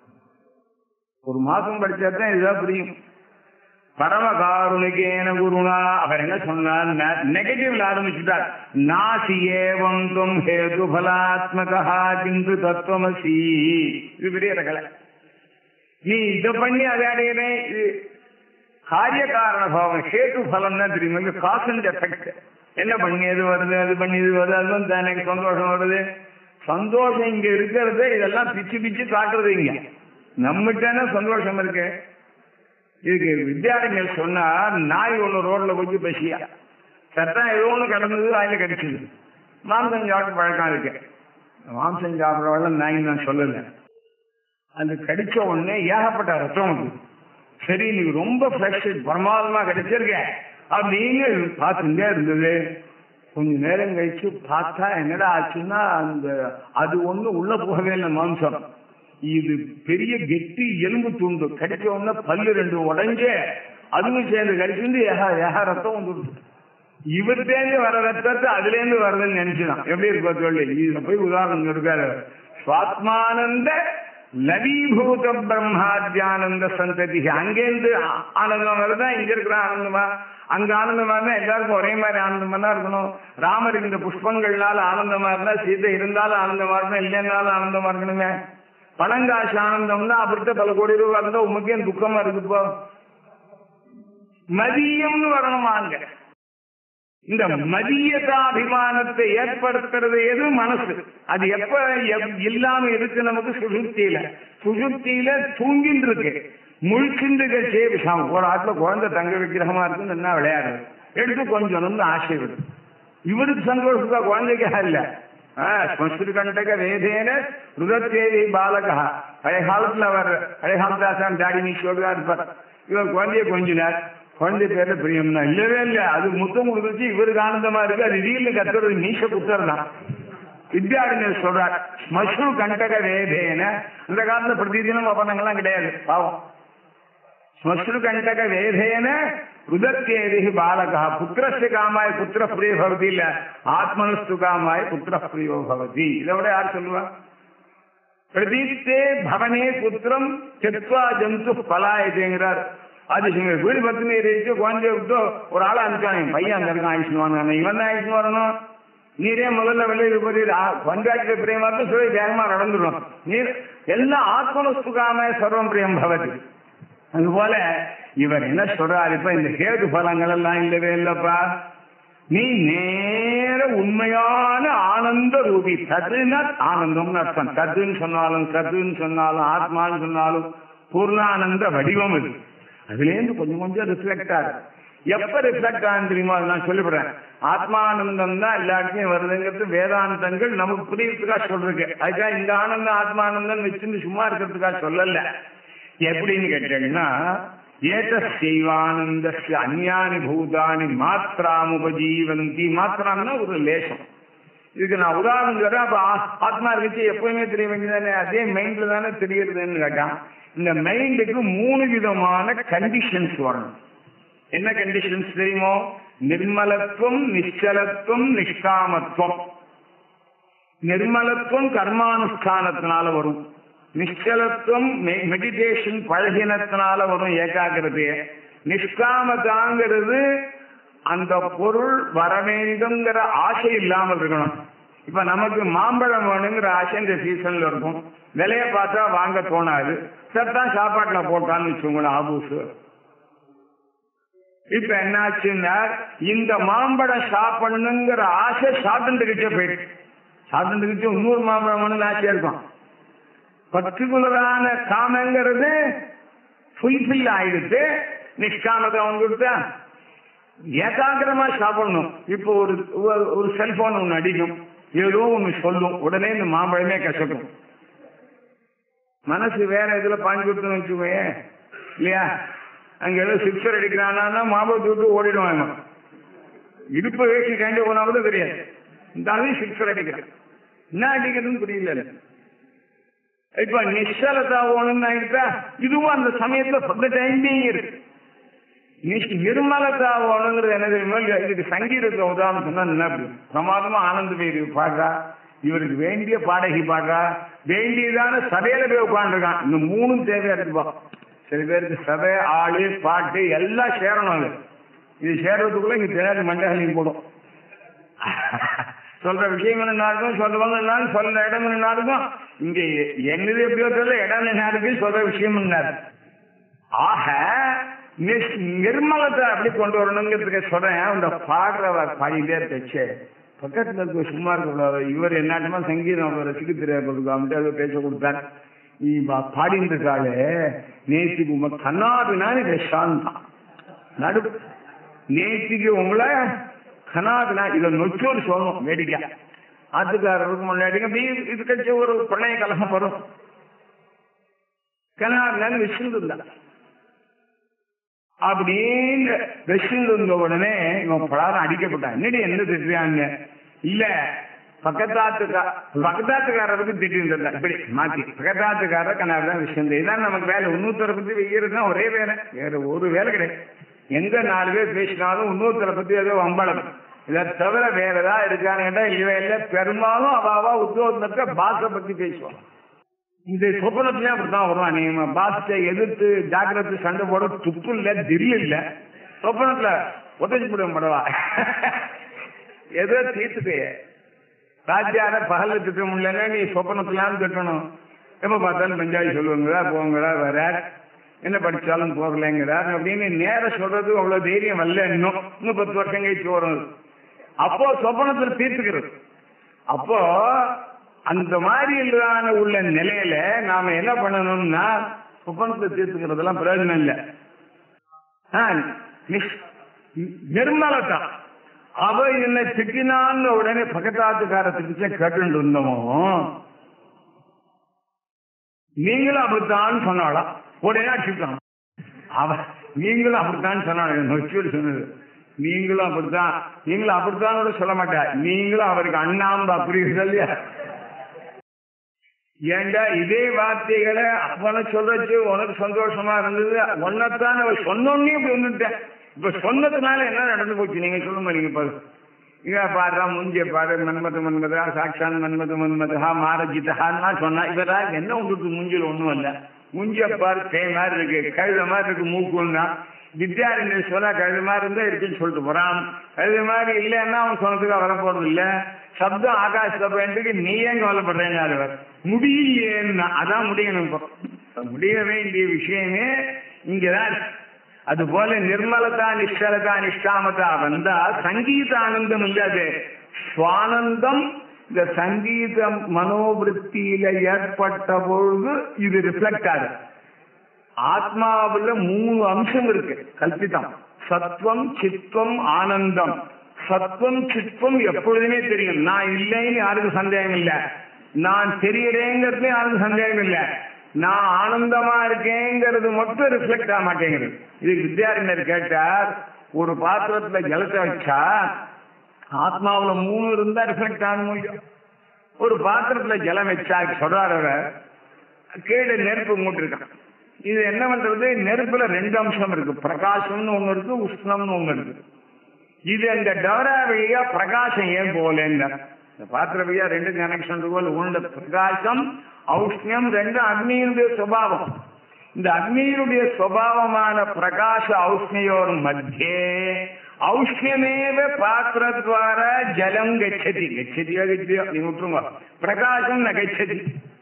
ஒரு மாசம் படிச்சா தான் இதுதான் புரியும் பரம காருணிகேன குருணா அவர் என்ன சொன்னார் நெகட்டிவ்ல ஆரம்பிச்சுட்டார் நாசி ஏவம் தும் ஹேது பலாத்மகா கிந்து தத்துவமசி இது பெரிய ரகலை நீ இதை பண்ணி அதை அடையிறேன் இது காரிய காரண பாவம் ஹேது பலம் தான் தெரியும் இந்த காஸ் அண்ட் எஃபெக்ட் என்ன பண்ணி எது வருது அது பண்ணி இது வருது அது வந்து எனக்கு சந்தோஷம் வருது சந்தோஷம் இங்க இருக்கிறது இதெல்லாம் பிச்சு பிச்சு காட்டுறது இங்க நம்மகிட்ட சந்தோஷம் இருக்கு இதுக்கு வித்யாரண்யர் சொன்னா நாய் ஒண்ணு ரோட்ல கொஞ்சம் பசியா சட்டம் ஏதோ ஒண்ணு கிடந்தது வாயில கடிச்சது மாம்சம் சாப்பிட்டு பழக்கம் இருக்கு மாம்சம் சாப்பிட்றவங்க நாய் நான் சொல்லல அந்த கடிச்ச உடனே ஏகப்பட்ட ரத்தம் வந்து சரி நீ ரொம்ப ஃப்ரெஷ் பிரமாதமா கிடைச்சிருக்க அப்படின்னு பார்த்துட்டே இருந்தது கொஞ்ச நேரம் கழிச்சு பார்த்தா என்னடா ஆச்சுன்னா அந்த அது ஒண்ணு உள்ள போகவே இல்லை மாம்சம் இது பெரிய கெட்டி எலும்பு துண்டு கடிச்ச உடனே பல்லு ரெண்டு உடைஞ்சு அதுவும் சேர்ந்து கடிச்சு ஏகா ஏகா ரத்தம் வந்துடுது இவர்கிட்டேருந்து வர ரத்தத்தை அதுல இருந்து வருதுன்னு நினைச்சுதான் எப்படி இருக்கோ சொல்லி இதுல போய் உதாரணம் இருக்காரு சுவாத்மானந்த லவீபூத பிரம்மாத்யானந்த சந்ததி அங்கேருந்து ஆ- ஆனந்தம் வருதா இங்க இருக்கிற ஆனந்தமா அங்க ஆனந்தமா இருந்தா எல்லாருக்கும் ஒரே மாதிரி ஆனந்தமா தான் இருக்கணும் ராமருக்கு இந்த புஷ்பங்கள்னால ஆனந்தமா இருந்தா சீதை இருந்தாலும் ஆனந்தமா இருக்கணும் இல்லைன்னாலும் ஆனந்தமா இருக்கணுமே பணங்காசு ஆனந்தம்னா அவர்கிட்ட பல கோடி ரூபாய் இருந்தா உமக்கே துக்கமா இருக்குப்போ மதியம்னு வரணுமா அங்க இந்த மதியதாபிமானத்தை ஏற்படுத்துறது எது மனசு அது எப்ப எப்- இல்லாம இருக்கு நமக்கு சுசுப்தியில சுசுப்தியில தூங்கிட்டு இருக்கு முழிச்சுட்டு இருக்கே விஷம் ஒரு ஆட்டுல குழந்தை தங்க விக்கிரகமா இருக்குன்னு என்ன விளையாடுறது எடுத்து கொஞ்சம் வந்து ஆசை விடும் இவருக்கு சந்தோஷத்தா குழந்தைக்கா இல்ல ஸ்மஸ்ரு கண்டக வேதேன ருதத்தேவி பாலகா பழைய காலத்துல அவர் பழைய காலத்தாசான் தாடி மீசோடு இருப்பார் இவர் குழந்தைய கொஞ்சினார் குழந்தை பேர்ல பிரியம்னா இல்லவே இல்ல அது முத்தம் கொடுத்துச்சு இவருக்கு ஆனந்தமா இருக்கு அது திடீர்னு கத்துறது மீச குத்துறதான் வித்யாரண்யர் சொல்றார் ஸ்மஸ்ரு கண்டக வேதேன அந்த காலத்துல பிரதிதினம் அப்பனங்கள்லாம் கிடையாது பாவம் ஸ்மஸ்ரு கண்டக வேதேன ருதத்தேதி பாலகா புத்திரஸ்ய காமாய் புத்திர பிரிய பவதி இல்ல ஆத்மனஸ்து காமாய் புத்திர பிரியோ பவதி இதை விட யார் சொல்லுவா பிரதீப்தே பவனே புத்திரம் செத்வா ஜந்து பலாயதேங்கிறார் ஆதிசிங்க வீடு பத்து ஏறிச்சு குழந்தைய விட்டு ஒரு ஆளை அனுப்பிச்சாங்க பையன் அங்க இருக்கான் ஆயுஷ்னு வாங்க இவன் தான் ஆயுஷ்னு வரணும் நீரே முதல்ல வெளியே போய் பஞ்சாயத்து பிரியமா இருக்கு சொல்லி வேகமா நடந்துடும் நீர் எல்லாம் ஆத்மனஸ்துகாம சர்வம் பிரியம் பவதி அதுபோல இவர் என்ன சொல்றாரு இப்ப இந்த கேது பலங்கள் எல்லாம் இல்லவே இல்லப்பா நீ நேர உண்மையான ஆனந்த ரூபி ததுனா ஆனந்தம்னு அர்த்தம் ததுன்னு சொன்னாலும் சதுன்னு சொன்னாலும் ஆத்மான்னு சொன்னாலும் பூர்ணானந்த வடிவம் இது அதுல இருந்து கொஞ்சம் கொஞ்சம் ரிஃப்ளெக்ட் ஆகுது எப்ப ரிஃப்ளெக்ட் ஆகும் தெரியுமா அது நான் சொல்லிவிடுறேன் ஆத்மானந்தம் தான் எல்லா இடத்தையும் வருதுங்கிறது வேதாந்தங்கள் நமக்கு புரியறதுக்காக சொல்றதுக்கு அதுக்காக இந்த ஆனந்தம் ஆத்மானந்தம் வச்சுன்னு சும்மா இருக்கிறதுக்காக சொல்லல எப்படின்னு கேட்டீங்கன்னா ஏத செய்வானந்த அந்யானி பூதானி மாத்திராம் உபஜீவந்தி மாத்திராம்னா ஒரு லேசம் இதுக்கு நான் உதாரணம் சொல்றேன் அப்ப ஆ- ஆத்மா இருந்துச்சு எப்பவுமே தெரிய வேண்டியதானே அதே மைண்ட்ல தானே தெரியுதுன்னு கேட்டான் இந்த மைண்டுக்கு மூணு விதமான கண்டிஷன்ஸ் வரணும் என்ன கண்டிஷன்ஸ் தெரியுமோ நிர்மலத்துவம் நிശ്ചலத்துவம் நிஷ்காமத்துவம் நிர்மலத்துவம் கர்மானுஷ்டானத்தினால வரும் நிശ്ചலத்துவம் மெடிடேஷன் பழகினத்தினால வரும் ஏகாகிரதைய நிஷ்காமதாங்கிறது அந்த பொருள் வர வேண்டுங்கிற ஆசை இல்லாமல் இருக்கணும் இப்ப நமக்கு மாம்பழம் வேணுங்கிற ஆசை இந்த சீசன்ல இருக்கும் விலைய பார்த்தா வாங்க தோணாது சத்தான் சாப்பாட்டுல போட்டான்னு வச்சுக்கோங்களேன் ஆபூசு இப்ப என்னாச்சுன்னா இந்த மாம்பழம் சாப்பிடணுங்கிற ஆசை சாப்பிட்டுக்கிட்டே போயிட்டு சாப்பிட்டுக்கிட்டே இன்னொரு மாம்பழம் வேணும்னு ஆசையா இருக்கும் பர்டிகுலரான காமங்கிறது ஃபுல்ஃபில் ஆயிடுத்து நிஷ்காமதம் வந்துடுதா ஏகாகிரமா சாப்பிடணும் இப்போ ஒரு ஒரு- ஒரு செல்போன் ஒன்று அடிக்கும் ஏதோ ஒன்று சொல்லும் உடனே இந்த மாம்பழமே கசக்கும் மனசு வேற இதுல பாஞ்சு கொடுத்துன்னு வச்சுக்கோயே இல்லையா அங்க ஏதோ சிக்ஸர் அடிக்கிறானா மாம்பழத்தை விட்டு ஓடிடுவாங்க இடுப்பு வேசி கண்டு போனா கூட தெரியாது இந்த ஆளு சிக்ஸர் அடிக்கிறான் என்ன அடிக்கிறதுன்னு புரியல இப்ப நிச்சலதா ஓணும்னு ஆயிட்டா இதுவும் அந்த சமயத்துல சொந்த டைம்லயும் இருக்கு நிஷ்- நிர்மலதா ஓணுங்கிறது என்ன தெரியுமா இல்லையா? இதுக்கு சங்கீதத்தை உதாரணம் சொன்னா என்ன அப்படி பிரமாதமா ஆனந்த பேரி பாடுறா இவருக்கு வேண்டிய பாடகி பாடுறா வேண்டியதான சபையில போய் உட்காந்துருக்கான் இந்த மூணும் தேவையா இருக்குப்பா சில பேருக்கு சபை ஆளு பாட்டு எல்லாம் சேரணும் அது இது சேர்றதுக்குள்ள இங்க தெரியாது மண்டகலையும் போடும் சொல்ற விஷயங்கள் என்ன இருக்கும் சொல்றவங்க என்ன இருக்கும், சொல்ற இடம் என்ன இருக்கும் இங்க என்னது எப்படியோ தெரியல இடம் என்ன இருக்கு சொல்ற விஷயம் என்ன இருக்கு. ஆக நிஸ்- நிர்மலத்தை அப்படி கொண்டு வரணுங்கிறதுக்கு சொல்றேன் அந்த பாடுறவ பாடிட்டே இருக்கச்சு பக்கத்துல இருக்க சும்மா இருக்கக்கூடாது இவர் என்னாட்டமா சங்கீதம் அவர் ரசிக்க தெரியாது அவன்கிட்ட ஏதோ பேச கொடுத்தார் நீ பா- பாடிட்டு இருக்காளே நேற்றுக்கு உங்க கண்ணாபினான்னு இது சாந்தான் நடு நேற்றுக்கு உங்களை கனாபினா இதை நொச்சோடு சொல்லணும் வேடிக்கை ஆத்துக்காரருக்கு முன்னாடி அப்படி இது கழிச்சு ஒரு பிரணய கலகம் வரும் கனாபினான்னு விசிந்து அப்படின்னு வெஸ்டில் இருந்த உடனே இவன் பலாரம் அடிக்கப்பட்டான் என்னடி என்ன திட்டுறாங்க இல்ல பக்கத்தாத்துக்கா பக்கத்தாத்துக்காரருக்கு திட்டிருந்தா இப்படி மாத்தி பக்கத்தாத்துக்காரர் கனாதான் விஷயம் இதான் நமக்கு வேலை இன்னொருத்தரை பத்தி வெய்யறது தான் ஒரே வேலை வேற ஒரு வேலை கிடையாது எங்க நாலு பேர் பேசினாலும் இன்னொருத்தரை பத்தி ஏதோ வம்பளம் இதை தவிர வேற ஏதாவது இருக்கான்னு கேட்டா இவ இல்ல பெரும்பாலும் அவாவா உத்தியோகத்தை பாச பத்தி பேசுவான் இந்த சொப்பனத்திலே அப்படித்தான் வருவான் நீ பாஸ்ட எதிர்த்து ஜாக்கிரதை சண்டை போட துப்பு இல்ல தில்லு இல்ல சொப்பனத்துல ஒத்தச்சு போடுவோம் படவா ஏதோ தீர்த்துட்டு ராஜ்யார பகல்ல திட்ட முடியலன்னா நீ சொப்பனத்துலாம் திட்டணும் எப்ப பார்த்தாலும் பஞ்சாயத்து சொல்லுவாங்களா போவாங்களா வர என்ன படிச்சாலும் போகலைங்கிறார் அப்படின்னு நேர சொல்றது அவ்வளவு தைரியம் வரல இன்னும் இன்னும் பத்து வருஷம் கழிச்சு வரும் அப்போ சொப்பனத்துல தீர்த்துக்கிறது அப்போ அந்த மாதிரி இல்லாத உள்ள நிலையில நாம என்ன பண்ணணும்னா சொப்பனத்தை தீர்த்துக்கிறதெல்லாம் பிரயோஜனம் இல்லை ஆ, நிஷ்- நிர்மலதா அவ என்னை திட்டினான்னு உடனே பக்கத்தாத்துக்காரத்துக்கு கேட்டு இருந்தோமோ நீங்களும் அப்படித்தான் சொன்னாளா உடனே அடிச்சுட்டான் அவ நீங்களும் அப்படித்தான் சொன்னாங்க நொச்சூர் சொன்னது நீங்களும் அப்படித்தான் நீங்களும் அப்படித்தான் கூட சொல்ல மாட்டா நீங்களும் அவருக்கு அண்ணாம்பா புரியுது இல்லையா ஏண்டா இதே வார்த்தைகளை அவனை சொல்றச்சு உனக்கு சந்தோஷமா இருந்தது உன்னைத்தான் அவ சொன்னோன்னே இப்படி வந்துட்டேன் இப்ப சொன்னதுனால என்ன நடந்து போச்சு நீங்க சொல்லுங்க நீங்க பாரு இங்க பாடுறா முஞ்சிய பாரு மன்மத மன்மதா சாட்சான் மன்மத மன்மதா மாரஜிதா சொன்னா இவரா என்ன உங்களுக்கு மூஞ்சில் ஒண்ணும் இல்ல முஞ்சிய பாரு தேய் மாதிரி இருக்கு கழுத மாதிரி இருக்கு மூக்குன்னா வித்யாரண்யர் சொல்ல கழுத மாதிரி இருந்தா இருக்குன்னு சொல்லிட்டு போறான் கழுத மாதிரி இல்லைன்னா அவன் சொன்னதுக்கு வர போறது இல்ல சப்தம் ஆகாச பயன்ட்டுக்கு நீ ஏன் கவலைப்படுறேன்னு முடியலையேன்னா அதான் முடியணும் இப்போ முடிய வேண்டிய விஷயமே இங்கதான் இருக்கு. அது போல நிர்மலதா நிஷ்கலதா நிஷ்காமதா வந்தா சங்கீத ஆனந்தம் இல்லாது சுவானந்தம் இந்த சங்கீத மனோவிருத்தியில ஏற்பட்ட பொழுது இது ரிஃப்ளெக்ட் ஆகுது ஆத்மாவுல மூணு அம்சம் இருக்கு கல்பிதம் சத்வம் சித்வம் ஆனந்தம் சத்வம் சித்வம் எப்பொழுதுமே தெரியும் நான் இல்லைன்னு யாருக்கும் சந்தேகம் இல்லை நான் தெரியறேங்கிறது யாருக்கும் சந்தேகம் இல்லை நான் ஆனந்தமா இருக்கேங்கிறது மட்டும் ரிஃப்ளெக்ட் ஆக மாட்டேங்குது இதுக்கு வித்யாரண்யர் கேட்டார் ஒரு பாத்திரத்துல ஜலத்தை வச்சா ஆத்மாவுல மூணு இருந்தா ரிஃப்ளெக்ட் ஆக முடியும் ஒரு பாத்திரத்துல ஜலம் வச்சா சொல்றாரு அவர், கீழே நெருப்பு மூட்டிருக்கான் இது என்ன பண்றது நெருப்புல ரெண்டு அம்சம் இருக்கு பிரகாசம்னு ஒண்ணு இருக்கு உஷ்ணம்னு ஒண்ணு இருக்கு இது அந்த டவரா வழியா பிரகாசம் ஏன் போகலன்னு இந்த பாத்திர வழியா ரெண்டு கனெக்ஷன் இருக்கும் உள்ள பிரகாசம் ஔஷ்ணியம் ரெண்டும் அக்னியினுடைய சுபாவம் இந்த அக்னியினுடைய சுபாவமான பிரகாச ஔஷ்ணியோர் மத்தியே ஔஷ்ணியமேவ பாத்திரத்வார ஜலம் கச்சதி கச்சதியோ கச்சதியோ நீ விட்டுருங்க பிரகாசம் ந கச்சதி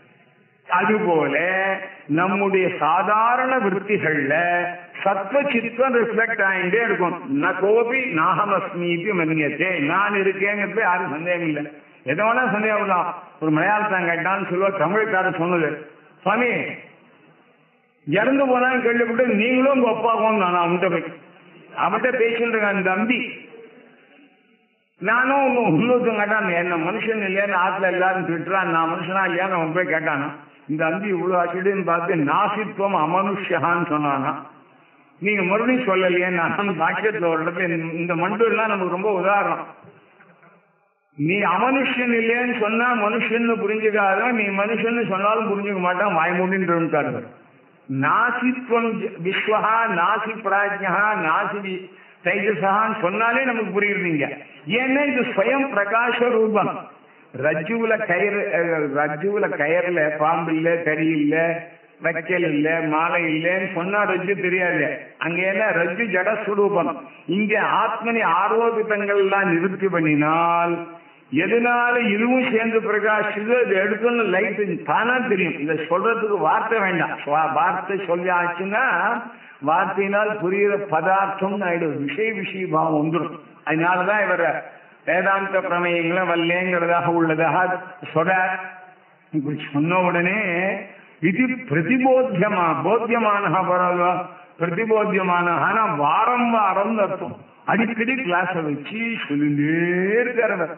அதுபோல நம்முடைய சாதாரண விற்த்திகள்ல சத்வ சித்தம் ரிஃப்ளெக்ட் ஆகிட்டே இருக்கும் ந கோபி நாகமஸ்மீதி மன்னியத்தே நான் இருக்கேங்கிறது யாரும் சந்தேகம் இல்லை எதை வேணா சந்தேகம் தான் ஒரு மலையாளத்தான் கேட்டான்னு சொல்லுவா தமிழ்காரர் சொன்னது சுவாமி இறந்து போனான்னு கேள்விப்பட்டு நீங்களும் உங்க அப்பாவும் நான் அவன்கிட்ட போய் அவன்கிட்ட பேசிட்டு இருக்கேன் அந்த தம்பி நானும் இன்னொருத்தங்க கேட்டான் என்ன மனுஷன் இல்லையான்னு ஆத்துல எல்லாரும் திட்டுறான் நான் மனுஷனா இல்லையான்னு அவன் போய் கேட்டானா இந்த அம்பி இவ்வளவு அச்சுடுன்னு பார்த்து நாசித்துவம் அமனுஷ்யான்னு சொன்னானா நீங்க மறுபடியும் சொல்லலையே நான் பாக்கியத்துல ஒரு இடத்துல இந்த- இந்த மண்டூர்லாம் நமக்கு ரொம்ப உதாரணம் நீ அமனுஷ்யன் இல்லையேன்னு சொன்னா மனுஷன்னு புரிஞ்சுக்காத நீ மனுஷன்னு சொன்னாலும் புரிஞ்சுக்க மாட்டான் வாய்மூடின்னு நாசித்வம் ஜ- விஸ்வஹா நாசி பிராஜ்யா நாசி வி- தைஜசான்னு சொன்னாலே நமக்கு புரியுறீங்க ஏன்னா இது ஸ்வயம் பிரகாச ரூபம் ரஜ்ஜுவுல கயிறு அஹ், ரஜ்ஜுவுல கயிறுல பாம்பு இல்ல கறி இல்ல வைக்கல் இல்ல மாலை இல்லைன்னு சொன்னா ரஜ்ஜு தெரியாது அங்க என்ன ரஜ்ஜு ஜட சுரூபம் இங்க ஆத்மனி ஆரோபித்தங்கள் எல்லாம் நிவர்த்தி பண்ணினால் எதனால இதுவும் சேர்ந்து பிரகாசிது அது எடுத்துன்னு லைட் தானா தெரியும் இதை சொல்றதுக்கு வார்த்தை வேண்டாம் வா- வார்த்தை சொல்லி ஆச்சுன்னா வார்த்தையினால் புரியுற பதார்த்தம் ஆயிடும் விஷய விஷய பாவம் வந்துடும் அதனாலதான் இவர வேதாந்த பிரமேயங்களை வல்லேங்கிறதாக உள்ளதாக சொல்றார் இப்படி சொன்ன உடனே இது பிரதிபோத்தியமா போத்தியமான பரவ பிரதிபோத்தியமான ஆனா வாரம் வாரம் அர்த்தம் அடிக்கடி கிளாஸ வச்சு சொல்லிட்டே இருக்காரு அவர்.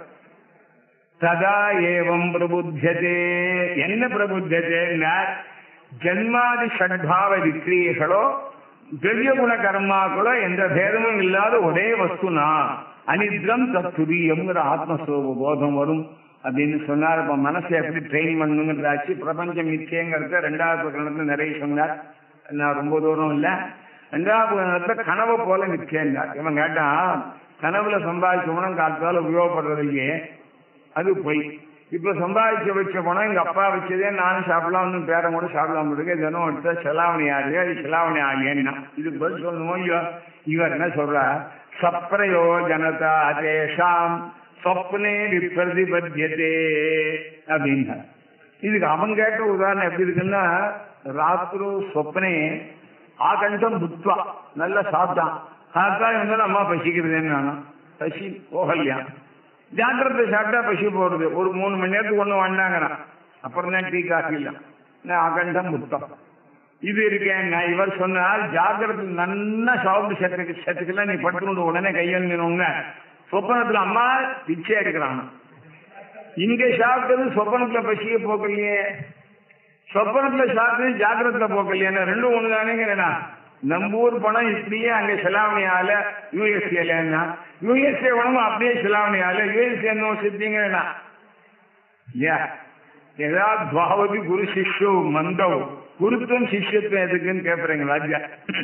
ததா ஏவம் பிரபுத்தியதே என்ன பிரபுத்தியதேன்னா ஜன்மாதி ஷட்பாவ விக்ரியைகளோ திவ்ய குண கர்மாக்களோ எந்த பேதமும் இல்லாத ஒரே வஸ்துனா அனித்ரம் தத்துரியம்ங்கிற ஆத்மஸ்வரூப போதம் வரும் அப்படின்னு சொன்னார் இப்ப மனசை எப்படி ட்ரெயின் பண்ணுங்கிறதாச்சு பிரபஞ்சம் நித்தியங்கிறத ரெண்டாவது பிரகடனத்துல நிறைய சொன்னார் நான் ரொம்ப தூரம் இல்ல ரெண்டாவது பிரகடனத்துல கனவை போல நித்தியங்கார் இவன் கேட்டான் கனவுல சம்பாதிச்ச பணம் காலத்தால உபயோகப்படுறது இல்லையே அது பொய் இப்ப சம்பாதிச்சு வச்ச பணம் எங்க அப்பா வச்சதே நானும் சாப்பிடலாம்னு பேரன் கூட சாப்பிடலாம் இருக்கு தினம் எடுத்த செலாவணி ஆகலையா இது செலாவணி ஆகலையா இதுக்கு பதில் சொல்லணுமோ இல்லையோ இவர் என்ன சொல்றா சப்ரயோஜனதா தேஷாம் சொப்னே விப்ரதிபத்தியதே அப்படின்னா இதுக்கு அவன் கேட்ட உதாரணம் எப்படி இருக்குன்னா ராத்திரு சொப்னே ஆகண்டம் புத்வா நல்லா சாப்பிட்டான் சாப்பிட்டா இருந்தாலும் அம்மா பசிக்கிறதுன்னு நானும் பசி போகலையா ஜாக்கிரதை சாப்பிட்டா பசி போடுது ஒரு மூணு மணி நேரத்துக்கு ஒண்ணு வந்தாங்கண்ணா அப்புறம் தான் டீ காஃபி இல்லை நான் அகண்டம் புத்தம் இது இருக்கேன் நான் இவர் சொன்னால் ஜாக்கிரதை நன்னா சாப்பிட்டு செத்துக்கு செத்துக்கெல்லாம் நீ படுத்துக்கொண்டு உடனே கையெழுந்தினோங்க சொப்பனத்துல அம்மா பிச்சை எடுக்கிறான் இங்க சாப்பிட்டது சொப்பனத்துல பசிய போக்கலையே சொப்பனத்துல சாப்பிட்டது ஜாக்கிரத்துல போக்கலையே ரெண்டும் ஒண்ணுதானேங்கிறேனா நம்ம ஊர் பணம் இப்படியே அங்க செலாவணி ஆல யூஎஸ்ஏலன்னா யூஎஸ்ஏ பணமும் அப்படியே செலாவணி ஆல யூஎஸ்ஏ சித்திங்கிறேனா இல்லையா ஏதாவது துவாவதி குரு சிஷ்யோ மந்தவ் குருத்துவம் சிஷ்யத்துவம் எதுக்குன்னு கேட்பறீங்க ராஜா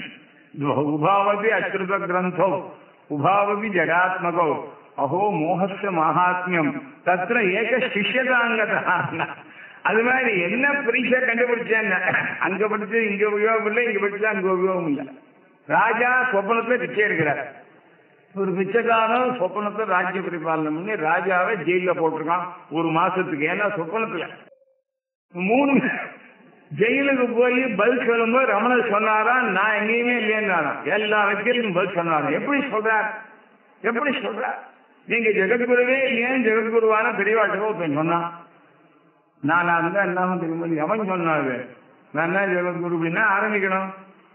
உபாவதி அஸ்ருத கிரந்தோ உபாவதி ஜடாத்மகோ அஹோ மோகஸ்ய மகாத்மியம் தத்திர ஏக சிஷ்யதாங்கதா அது மாதிரி என்ன பரீட்சை கண்டுபிடிச்சேன் அங்க படிச்சது இங்க உபயோகம் இல்லை இங்க படிச்சா அங்க உபயோகம் இல்லை ராஜா சொப்பனத்துல பிச்சை எடுக்கிறார் ஒரு பிச்சைக்காரன் சொப்பனத்துல ராஜ்ய பரிபாலனை பண்ணி ராஜாவை ஜெயில போட்டிருக்கான் ஒரு மாசத்துக்கு ஏன்னா சொப்பனத்துல மூணு ஜெயிலுக்கு போய் பதில் சொல்லும்போது ரமணர் சொன்னாரா நான் எங்கேயுமே இல்லையேன்னாரா எல்லா வக்கீலுக்கும் பதில் சொன்னாரா எப்படி சொல்றார் எப்படி சொல்றார் நீங்க ஜெகத்குருவே இல்லையேன்னு ஜெகத்குருவான பெரியவாட்டவோ போய் சொன்னான் நான் இருந்தா என்ன தெரியுமா அவன் சொன்னாரு நான் தான் ஜெகத்குரு அப்படின்னா ஆரம்பிக்கணும்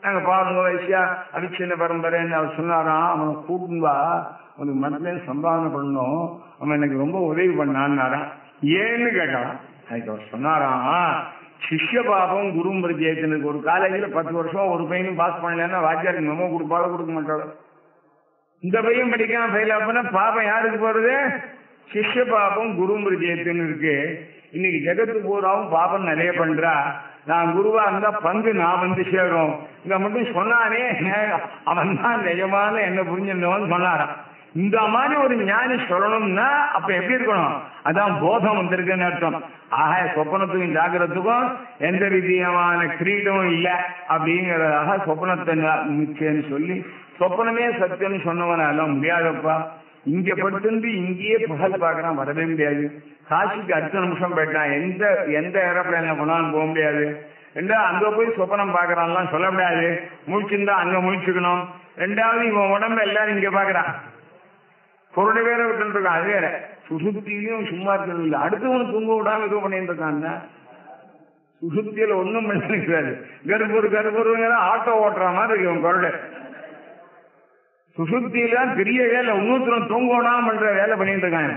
நாங்க பாருங்க வயசியா அவிச்சின்ன பரம்பரைன்னு அவர் சொன்னாராம் அவனை கூட்டின்னு வா அவனுக்கு மனசுல சம்பாதனை பண்ணணும் அவன் எனக்கு ரொம்ப உதவி பண்ணான்னாராம் ஏன்னு கேட்டான் அதுக்கு அவர் சொன்னாராம் சிஷ்ய பாபம் குரு பிரஜேத்தனுக்கு ஒரு காலேஜ்ல பத்து வருஷம் ஒரு பையனும் பாஸ் பண்ணலன்னா வாத்தியாருக்கு மெமோ கொடுப்பாளோ கொடுக்க மாட்டாளோ இந்த பையன் படிக்காம ஃபெயில் ஆகுனா பாபம் யாருக்கு போறது சிஷ்ய பாபம் குரு பிரஜேத்துன்னு இருக்கு இன்னைக்கு ஜெகத்து பூராவும் பாபம் நிறைய பண்றா நான் குருவா இருந்தா பங்கு நான் வந்து சேரும் இங்க மட்டும் சொன்னானே அவன் தான் நிஜமான என்ன புரிஞ்சிருந்தவன் சொன்னாராம் இந்த மாதிரி ஒரு ஞானி சொல்லணும்னா அப்ப எப்படி இருக்கணும் அதான் போதம் வந்திருக்குன்னு அர்த்தம் ஆக சொப்பனத்துக்கும் ஜாகிரத்துக்கும் எந்த விதமான கிரீடமும் இல்லை அப்படிங்கறதாக சொப்பனத்தை மிச்சேன்னு சொல்லி சொப்பனமே சத்தியம்னு சொன்னவனால முடியாதப்பா இங்க படுத்துட்டு இங்கேயே பகல் பார்க்கறான் வரவே முடியாது காசிக்கு அடுத்த நிமிஷம் போயிட்டான் எந்த எந்த ஏரோப்ளேன்ல போனாலும் போக முடியாது ரெண்டா அங்க போய் சொப்பனம் பாக்குறான்லாம் சொல்ல முடியாது முழிச்சிருந்தா அங்க முழிச்சுக்கணும் ரெண்டாவது இவன் உடம்ப எல்லாரும் இங்க பாக்குறான் பொருளை வேற விட்டு இருக்கான் அது வேற சுசுப்தியிலையும் சும்மா இருக்கிறது இல்லை அடுத்தவனு தூங்க விடாம இது பண்ணிட்டு இருக்கான் சுசுப்தியில ஒண்ணும் பண்ணிருக்காது கருப்பூர் கருப்பூருங்கிற ஆட்டோ ஓட்டுற மாதிரி இருக்கு இவன் குரல் சுசுப்தியில பெரிய வேலை இன்னொருத்தரம் தூங்க விடாம பண்ற வேலை பண்ணிட்டு இருக்கான்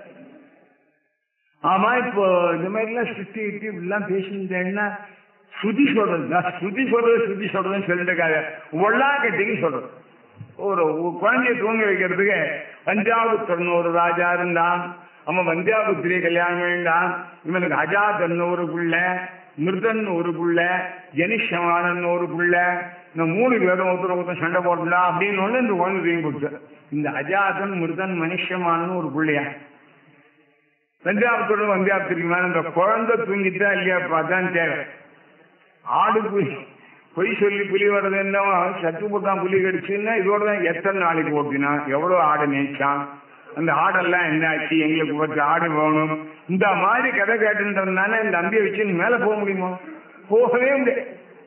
ஆமா இப்போ இந்த மாதிரி எல்லாம் சுத்தி இட்டி இப்படிலாம் பேசியிருந்தேன்னா ஸ்ருதி சொல்றது ஸ்ருதி சொல்றது ஸ்ருதி சொல்றதுன்னு சொல்லிட்டு இருக்காங்க ஒல்லா கட்டிக்கு சொல்றது ஒரு ஒரு குழந்தைய தூங்க வைக்கிறதுக்கு பஞ்சாபுத்திரன் ஒரு ராஜா இருந்தான் அவன் பஞ்சாபுத்திரியை கல்யாணம் வேண்டாம் இவனுக்கு அஜாதன் ஒரு புள்ள மிருதன் ஒரு புள்ள ஜனிஷமானன் ஒரு புள்ள இந்த மூணு பேரும் ஒருத்தர் ஒருத்தர் சண்டை போடலாம் அப்படின்னு ஒண்ணு இந்த குழந்தை தூங்கி போச்சு இந்த அஜாதன் மிருதன் மனுஷமானன் ஒரு புள்ளையா பஞ்சாபத்துடன் பஞ்சாபத்திற்கு மேல இந்த குழந்தை தூங்கிட்டா இல்லையா அதான் தேவை ஆடு புலி பொய் சொல்லி புலி வர்றது என்னவோ சத்து போட்டான் புலி கடிச்சுன்னா இதோட தான் எத்தனை நாளைக்கு ஓட்டினான் எவ்வளவு ஆடு மேய்ச்சான் அந்த ஆடெல்லாம் என்ன ஆச்சு எங்களுக்கு பத்து ஆடு வேணும் இந்த மாதிரி கதை கேட்டுன்றதுனால இந்த அம்பியை வச்சு மேல போக முடியுமா போகவே முடியாது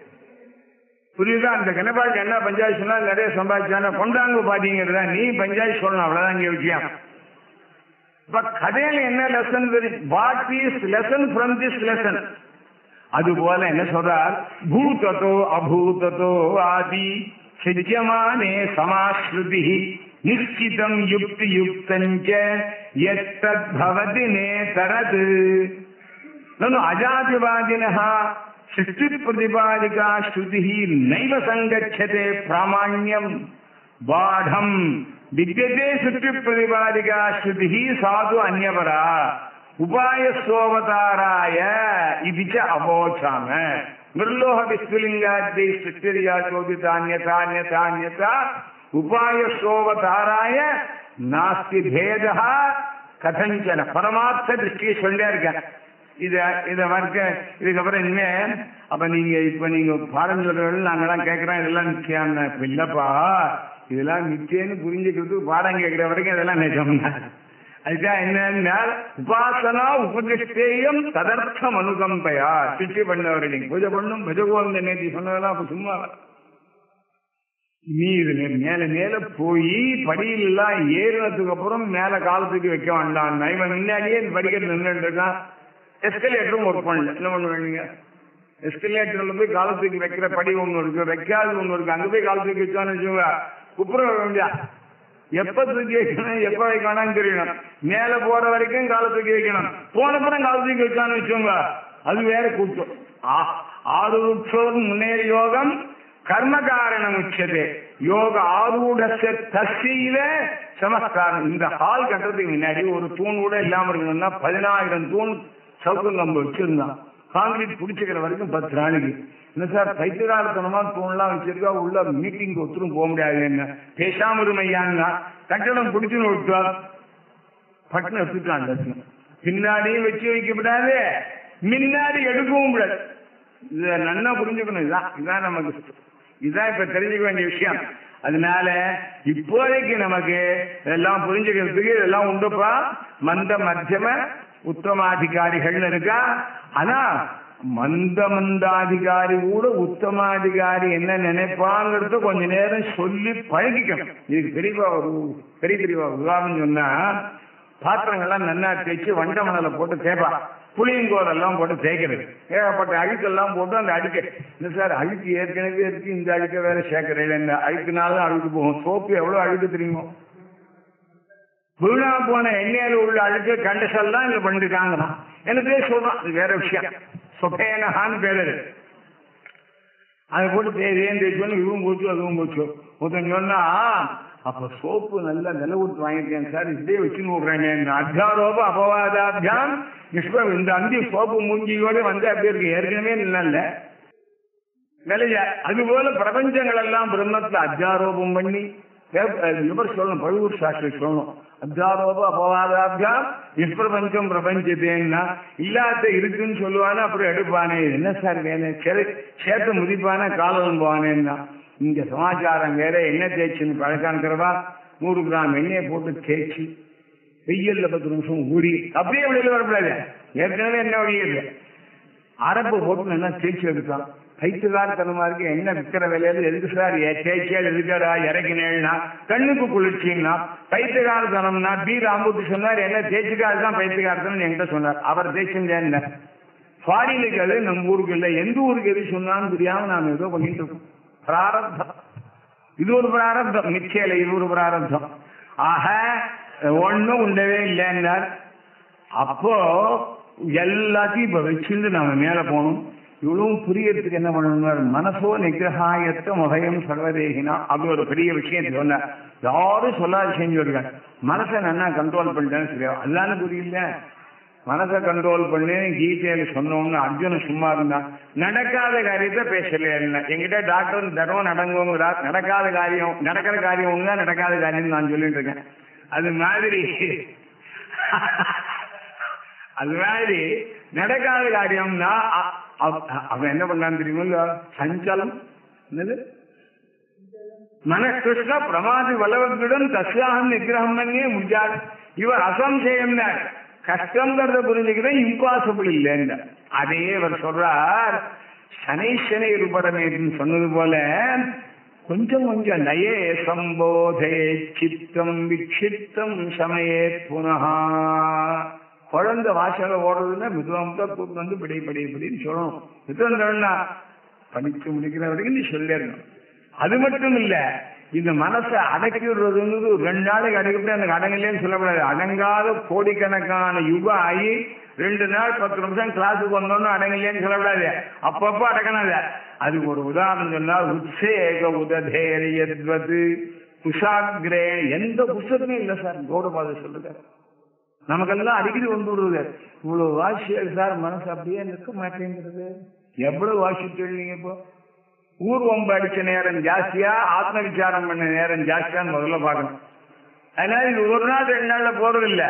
புரியுதா அந்த கணபாய்க்கு என்ன பஞ்சாயத்து சொன்னா நிறைய சம்பாதிச்சானா கொண்டாங்க பாத்தீங்கிறதா நீ பஞ்சாயத்து சொல்லணும் அவ்வளவுதான் இங்க விஷயம் இப்ப கதையில என்ன lesson what is lesson from this lesson அது போல என்ன சொல்றார் பூதத்தோ அபூதத்தோ ஆதி சித்தியமானே சமாஸ்ருதி நிச்சிதம் யுக்தி யுக்தஞ்ச எத்தத் பவதி நேதரத் நனு அஜாதிவாதினः सृष्टि प्रतिपादिका श्रुति नैव संगच्छते प्रामाण्यम बाढ़ विद्यते सृष्टि प्रतिपादिका श्रुति साधु अन्यपरा उपाय सोवताराय इति च अवोचाम मृलोह विस्फुलिंगाद्यै सृष्टिरिया चोदितान्यतान्यतान्यता उपाय सोवताराय नास्ति भेदः கதஞ்சன பரமார்த்த திருஷ்டியை சொல்லிட்டே இருக்கேன் இத இத வர்க்க இதுக்கப்புறம் இனிமே அப்ப நீங்க இப்ப நீங்க பாடம் சொல்றவர்கள் நாங்கெல்லாம் கேட்கிறோம் இதெல்லாம் நிச்சயம் இப்ப இல்லப்பா இதெல்லாம் நிச்சயம்னு புரிஞ்சுக்கிறதுக்கு பாடம் கேட்கிற வரைக்கும் இதெல்லாம் நிஜம்னா அதுதான் என்னன்னா உபாசனா உபதிஷ்டேயம் ததர்த்தம் அனுகம்பையா சிருஷ்டி பண்ணவர் நீங்க பூஜை பண்ணும் பஜகோவிந்த நேத்தி சொன்னதெல்லாம் அப்ப சும்மா நீ இதுல மேல மேல போய் படியெல்லாம் ஏறினதுக்கு அப்புறம் மேல காலத்துக்கு வைக்க வேண்டாம் இவன் முன்னாடியே இந்த படிக்கட்டு நின்றுட்டு இருக்கான் எஸ்கலேட்டரும் ஒர்க் பண்ணல என்ன பண்ண வேண்டிங்க எஸ்கலேட்டர்ல போய் காலத்துக்கு வைக்கிற படி ஒண்ணு இருக்கு வைக்காது ஒண்ணு இருக்கு அங்க போய் காலத்துக்கு வச்சான்னு வச்சுக்கோங்க குப்புற வேண்டியா எப்ப தூக்கி வைக்கணும் எப்ப வைக்கணும்னு தெரியணும் மேல போற வரைக்கும் காலத்துக்கு வைக்கணும் போனப்புறம் காலத்துக்கு வச்சான்னு வச்சுக்கோங்க அது வேற கூட்டம் ஆறு முன்னேறி யோகம் கர்ம காரணம் உச்சதே யோக ஆரூடச தசையில சமஸ்காரம் இந்த ஹால் கட்டுறதுக்கு முன்னாடி ஒரு தூண் கூட இல்லாம இருக்கணும்னா பதினாயிரம் தூண் சவுக்கு நம்ம வச்சிருந்தான் காங்கிரீட் பிடிச்சிக்கிற வரைக்கும் பத்து நாளைக்கு என்ன சார் பைத்தியகாரத்தனமா தூண்லாம் வச்சிருக்கா உள்ள மீட்டிங் ஒத்துரும் போக முடியாது என்ன பேசாம இருமையான்னா கட்டடம் பிடிச்சுன்னு விட்டுவா பட்டுன்னு எடுத்துட்டான் தரிசனம் பின்னாடியும் வச்சு வைக்கப்படாது முன்னாடி எடுக்கவும் கூடாது இத நல்லா புரிஞ்சுக்கணும் இதுதான் இதுதான் நமக்கு இதுதான் இப்ப தெரிஞ்சுக்க வேண்டிய விஷயம் அதனால இப்போதைக்கு நமக்கு இதெல்லாம் புரிஞ்சுக்கிறதுக்கு இதெல்லாம் உண்டுப்பா மந்த மத்தியம உத்தமாதிகாரிகள் இருக்கா ஆனா மந்த மந்தாதிகாரி கூட உத்தமாதிகாரி என்ன நினைப்பாங்கிறத கொஞ்ச நேரம் சொல்லி பழகிக்கணும் இதுக்கு பெரியவா ஒரு பெரிய பெரியவா உதாரணம் சொன்னா பாத்திரங்கள்லாம் நன்னா தேய்ச்சி வண்ட மணலை போட்டு தேய்ப்பா புளியங்கோல் எல்லாம் போட்டு தேய்க்கிறது ஏகப்பட்ட அழுக்கெல்லாம் போட்டு அந்த அழுக்க இல்லை சார் அழுக்கு ஏற்கனவே இருக்கு இந்த அழுக்க வேற சேர்க்கிறேன் இந்த அழுக்குனாலும் அழுக்கு போகும் சோப்பு எவ்வளவு அழுக்கு தெரியுமோ வீணா போன எண்ணெயில உள்ள அழுக்கு கண்டசெல்லாம் இங்க பண்ணிருக்காங்களாம் எனக்கே சொல்றான் அது வேற விஷயம் சொபேனஹான்னு பேரு அது. அதை போட்டு தேவையேன்னு தேய்ச்சோன்னு இதுவும் போச்சு அதுவும் போச்சு ஒருத்தன் சொன்னா அப்ப சோப்பு நல்லா நில கொடுத்து வாங்கிருக்கேன் சார் இப்படியே வச்சுன்னு விடுறேங்க அத்தியாரோப அபவாதாபியாம் நிஷ்ப இந்த அந்தி சோப்பு மூஞ்சியோட வந்து அப்படி இருக்கு ஏற்கனவே இல்ல நிலைய அதுபோல பிரபஞ்சங்கள் எல்லாம் பிரம்மத்துல அத்தியாரோபம் பண்ணி வே- இவர் சொல்லணும் பழுவூர் சாஸ்திரி சொல்லணும் அத்தியாரோப அபவாதாபியாம் நிஷ்பிரபஞ்சம் பிரபஞ்சத்தேன்னா இல்லாத இருக்குன்னு சொல்லுவானே அப்புறம் எடுப்பானே இது என்ன சார் வேணும் சரி சேர்த்து முதிப்பானே காலம் போவானேன்னா இங்க சமாச்சாரம் வேற எண்ணெய் தேய்ச்சின்னு பழக்கான்கிறவா நூறு கிராம் எண்ணெயை போட்டு தேய்ச்சி வெயில்ல பத்து நிமிஷம் ஊறி அப்படியே வெளியில வரக்கூடாது ஏற்கனவே என்ன வழியில்லை அரப்பு போட்டு நல்லா தேய்ச்சி எடுத்தான் பைத்துகாரத்தனமா இருக்கு என்ன விற்கிற விலையில எதுக்கு சார் ஏ- தேய்ச்சியால் எதுக்கடா இறக்கினேன்னா கண்ணுக்கு குளிர்ச்சின்னா பைத்துகாரத்தனம்னா பி ராம்பூட்டு சொன்னார் என்ன தேய்ச்சிக்காது தான் பைத்துகாரத்தனம் என்கிட்ட சொன்னார் அவர் தேய்ச்சிருந்தேன் ஃபாரினுக்கு அது நம்ம ஊருக்கு இல்லை எந்த ஊருக்கு எது சொன்னான்னு தெரியாம நாம ஏதோ பண்ணிட்டு இருக்கோம் பிராரப்தம் இது ஒரு பிராரப்தம் நிச்சயில இது ஒரு பிராரப்தம் ஆக ஒண்ணும் உண்டவே இல்லைன்னார் அப்போ எல்லாத்தையும் இப்ப வச்சிருந்து நாம மேல போகணும் இவ்வளவும் புரியறதுக்கு என்ன பண்ணணும் மனசோ நிகிரகாயத்த முகையம் சர்வதேகினா அது ஒரு பெரிய விஷயம் சொன்னார் யாரும் சொல்லாத செஞ்சு வருவாங்க மனசை நல்லா கண்ட்ரோல் பண்ணிட்டேன்னு சரியா அதான புரியல மனசை கண்ட்ரோல் பண்ணி கீதையில சொன்னோம்னு அர்ஜுனன் சும்மா இருந்தான் நடக்காத காரியத்தை பேசல என்ன என்கிட்ட டாக்டர் தர்மம் நடங்குங்கிறா நடக்காத காரியம் நடக்கிற காரியம் ஒண்ணு நடக்காத காரியம் நான் சொல்லிட்டு இருக்கேன் அது மாதிரி அது மாதிரி நடக்காத காரியம்னா அ- அவ- அவன் என்ன பண்ணான்னு தெரியுமா சஞ்சலம் என்னது மனகிருஷ்ண பிரமாதி வல்லவர்களுடன் தஸ்யாகம் நிகிரகம் பண்ணே முடியாது இவர் அசம்சயம்னார் கஷ்டங்கிறத புரிஞ்சுக்கிறேன் இம்பாசிபிள் இல்லைன்னு அதே இவர் சொல்றார் சனைசனை இருபடமேன்னு சொன்னது போல கொஞ்சம் கொஞ்சம் நயே சம்போதே சித்தம் விக்ஷிப்தம் சமயே புனகா குழந்தை வாசல ஓடுறதுன்னா மிதுவம்தா கூட்டு வந்து படி படி படின்னு சொல்லணும் மிதுவந்தா படிச்சு முடிக்கிற வரைக்கும் நீ சொல்லிடணும் அது மட்டும் இல்ல இந்த மனசை அடக்கி விடுறதுங்கிறது ஒரு ரெண்டு நாளைக்கு அடக்கிட்டு எனக்கு அடங்கலேன்னு சொல்லக்கூடாது அடங்காத கோடிக்கணக்கான யுகம் ஆகி ரெண்டு நாள் பத்து நிமிஷம் கிளாஸுக்கு வந்தோன்னு அடங்கலேன்னு சொல்லக்கூடாது அப்பப்போ அடக்கணும் அதை அதுக்கு ஒரு உதாரணம் சொன்னா உத்சேக உததேரியத்வது குஷாகிரே எந்த புஸ்தகமே இல்லை சார் கௌடபாத சொல்லுங்க நமக்கெல்லாம் அடிக்கடி வந்து விடுறது இவ்வளவு வாசியல் சார் மனசு அப்படியே நிற்க மாட்டேங்கிறது எவ்வளவு வாசிட்டு நீங்க இப்போ ஊர்வம்பு அடிச்ச நேரம் ஜாஸ்தியா ஆத்ம விசாரம் பண்ண நேரம் ஜாஸ்தியான்னு முதல்ல பார்க்கணும் அதனால இது ஒரு நாள் ரெண்டு நாள்ல போறது இல்ல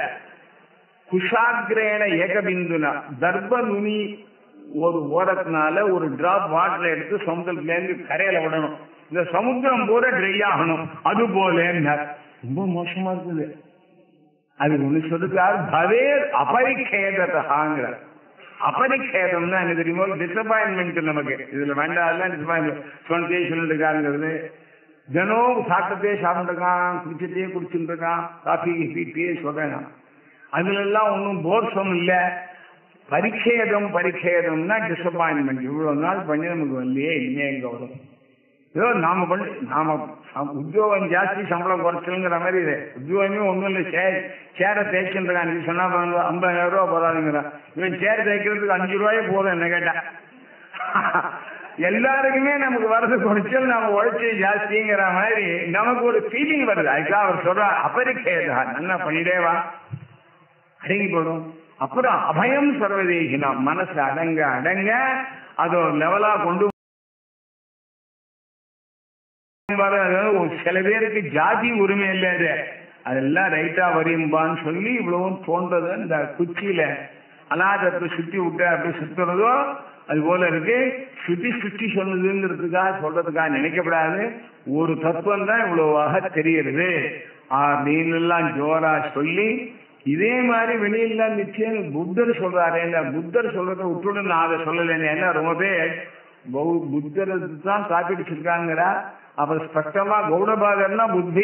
குஷாகிரேன ஏகபிந்துனா தர்ப நுனி ஒரு ஓரத்தினால ஒரு டிராப் வாட்டர் எடுத்து சமுத்திரத்துல இருந்து கரையில விடணும் இந்த சமுத்திரம் பூரா ட்ரை ஆகணும் அது போல ரொம்ப மோசமா இருக்குது அது ஒண்ணு சொல்லுறார் பவேர் அபரிகேதத்தாங்கிறார் அபரிகேதம்னா என்ன தெரியுமோ டிசப்பாயின்மெண்ட் நமக்கு இதுல வேண்டாம் டிசப்பாயின்மெண்ட் சொன்னதே சொல்லிட்டு இருக்காருங்கிறது தினம் சாப்பிட்டதே சாப்பிட்டு இருக்கான் குடிச்சதே குடிச்சுட்டு இருக்கான் காஃபி கீஃபி டீ சொல்றேன் அதுல எல்லாம் ஒன்றும் போர்சம் இல்ல பரிச்சேதம் பரிச்சேதம்னா டிசப்பாயின்மெண்ட் இவ்வளவு நாள் பண்ணி நமக்கு வரலையே இனிமே எங்க வரும் ஏதோ நாம பண்ணி நாம சம்- உத்தியோகம் ஜாஸ்தி சம்பளம் குறைச்சலுங்கிற மாதிரி இது உத்தியோகமே ஒண்ணும் இல்லை சேர் சேரை தேய்ச்சுன்றான் நீ சொன்னா பாருங்க, ஐம்பதாயிரம் ரூபா போதாதுங்கிறான் இவன் சேர் தேய்க்கிறதுக்கு அஞ்சு ரூபாயே போதும் என்ன கேட்டா எல்லாருக்குமே நமக்கு வரது குறைச்சல் நாம உழைச்சி ஜாஸ்திங்கிற மாதிரி நமக்கு ஒரு ஃபீலிங் வருது அதுக்காக அவர் சொல்றா அபரிக்கேதா நல்லா பண்ணிட்டே வா அடங்கி போடும் அப்புறம் அபயம் சர்வதேகினா மனசு அடங்க அடங்க அது ஒரு லெவலா கொண்டு பாரு, அதாவது ஒரு சில பேருக்கு ஜாதி உரிமை இல்லை அது அதெல்லாம் ரைட்டா வரியும்பான்னு சொல்லி இவ்வளவும் தோன்றது இந்த குச்சியில அலாதத்தை சுத்தி விட்டு அப்படி சுத்துறதோ அது போல இருக்கு சுத்தி சுத்தி சொன்னதுங்கிறதுக்காக சொல்றதுக்காக நினைக்கப்படாது ஒரு தத்துவம் தான் இவ்வளவாக தெரியுது அப்படின்னு எல்லாம் ஜோரா சொல்லி இதே மாதிரி வெளியில நிச்சயம் புத்தர் சொல்றாரு இந்த புத்தர் சொல்றதை விட்டுட்டு நான் அதை சொல்லலைன்னு ஏன்னா ரொம்ப பேர் பௌ- புத்தர் தான் காப்பிடிச்சிருக்காங்கிறா அவர் ஸ்பஷ்டமா கௌடபாதர்னா புத்தி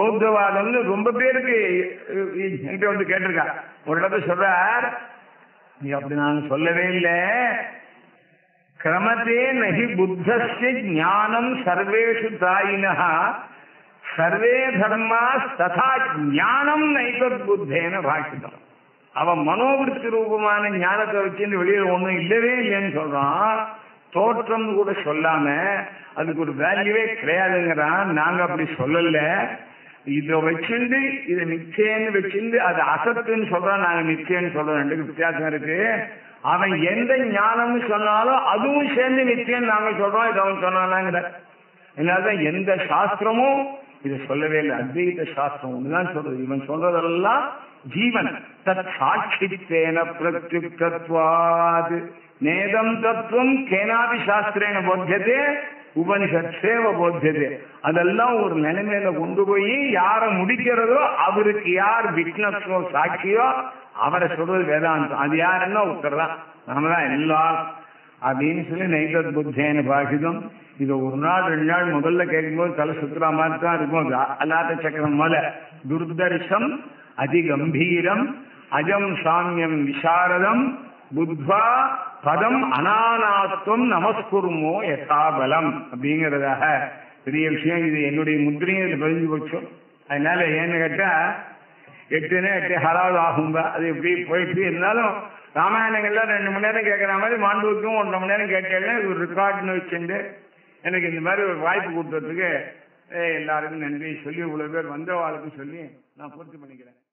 பௌத்தவாதம்னு ரொம்ப பேருக்கு அஹ், என்கிட்ட வந்து கேட்டிருக்கா ஒரு இடத்துல சொல்றார் நீ அப்படி நான் சொல்லவே இல்லை கிரமத்தே நகி புத்தஸ்ய ஞானம் சர்வேஷு தாயினः சர்வே தர்மா ததா ஞானம் நைதத் புத்தேன பாஷிதம் அவன் மனோவிருத்தி ரூபமான ஞானத்தை வச்சு வெளியில ஒண்ணும் இல்லவே இல்லைன்னு சொல்றான் தோற்றம் கூட சொல்லாம அதுக்கு ஒரு வேல்யூவே கிடையாதுங்கிறான் நாங்க அப்படி சொல்லல இத வச்சுண்டு இதை நிச்சயம்னு வச்சுண்டு அது அசத்துன்னு சொல்றான் நாங்க நிச்சயம்னு சொல்றோம் ரெண்டு வித்தியாசம் இருக்கு அவன் எந்த ஞானம்னு சொன்னாலும் அதுவும் சேர்ந்து நிச்சயம் நாங்க சொல்றோம் இதை அவன் சொன்னாங்கிற அதனாலதான் எந்த சாஸ்திரமும் இதை சொல்லவே இல்லை அத்வைத சாஸ்திரம் ஒண்ணுதான் சொல்றது இவன் சொல்றதெல்லாம் ஜீவன் தத் சாட்சித்தேன பிரத்யுக்தத்வாது நேதம் தத்துவம் கேனாபி சாஸ்திரேன போத்தியதே உபனிஷத் சேவ போத்தியதே அதெல்லாம் ஒரு நிலைமையில கொண்டு போய் யாரை முடிக்கிறதோ அவருக்கு யார் விட்னஸோ சாட்சியோ அவரை சொல்றது வேதாந்தம் அது யாருன்னா ஒருத்தர் தான் நாம தான் எல்லாம் அப்படின்னு சொல்லி நைதத் புத்தேன பாஷிதம் இது ஒரு நாள் ரெண்டு நாள் முதல்ல கேட்கும்போது தலை சுத்துற மாதிரி தான் இருக்கும் அது அநாத சக்கரம் மேல துர்தர்ஷம் அதிகம்பீரம் அஜம் சாமியம் விசாரதம் புத்வா பதம் அனானாத்வம் நமஸ்குருமோ யதாபலம் அப்படிங்கிறதாக பெரிய விஷயம் இது என்னுடைய முத்திரையும் இதுல பதிஞ்சு போச்சு அதனால ஏன்னு கேட்டா எட்டுன்னு எட்டு ஹராவது ஆகும்பா அது எப்படி போயிட்டு இருந்தாலும் ராமாயணங்கள்ல ரெண்டு மணி நேரம் கேட்கற மாதிரி மாண்டூக்கும் ஒன்றரை மணி நேரம் கேட்டேன்னா இது ஒரு ரெக்கார்டுன்னு வச்சுட்டு எனக்கு இந்த மாதிரி ஒரு வாய்ப்பு கொடுத்ததுக்கு எல்லாருக்கும் நன்றி சொல்லி இவ்வளவு பேர் வந்தவாளுக்கும் சொல்லி நான் பூர்த்தி பண்ணிக்கிறேன்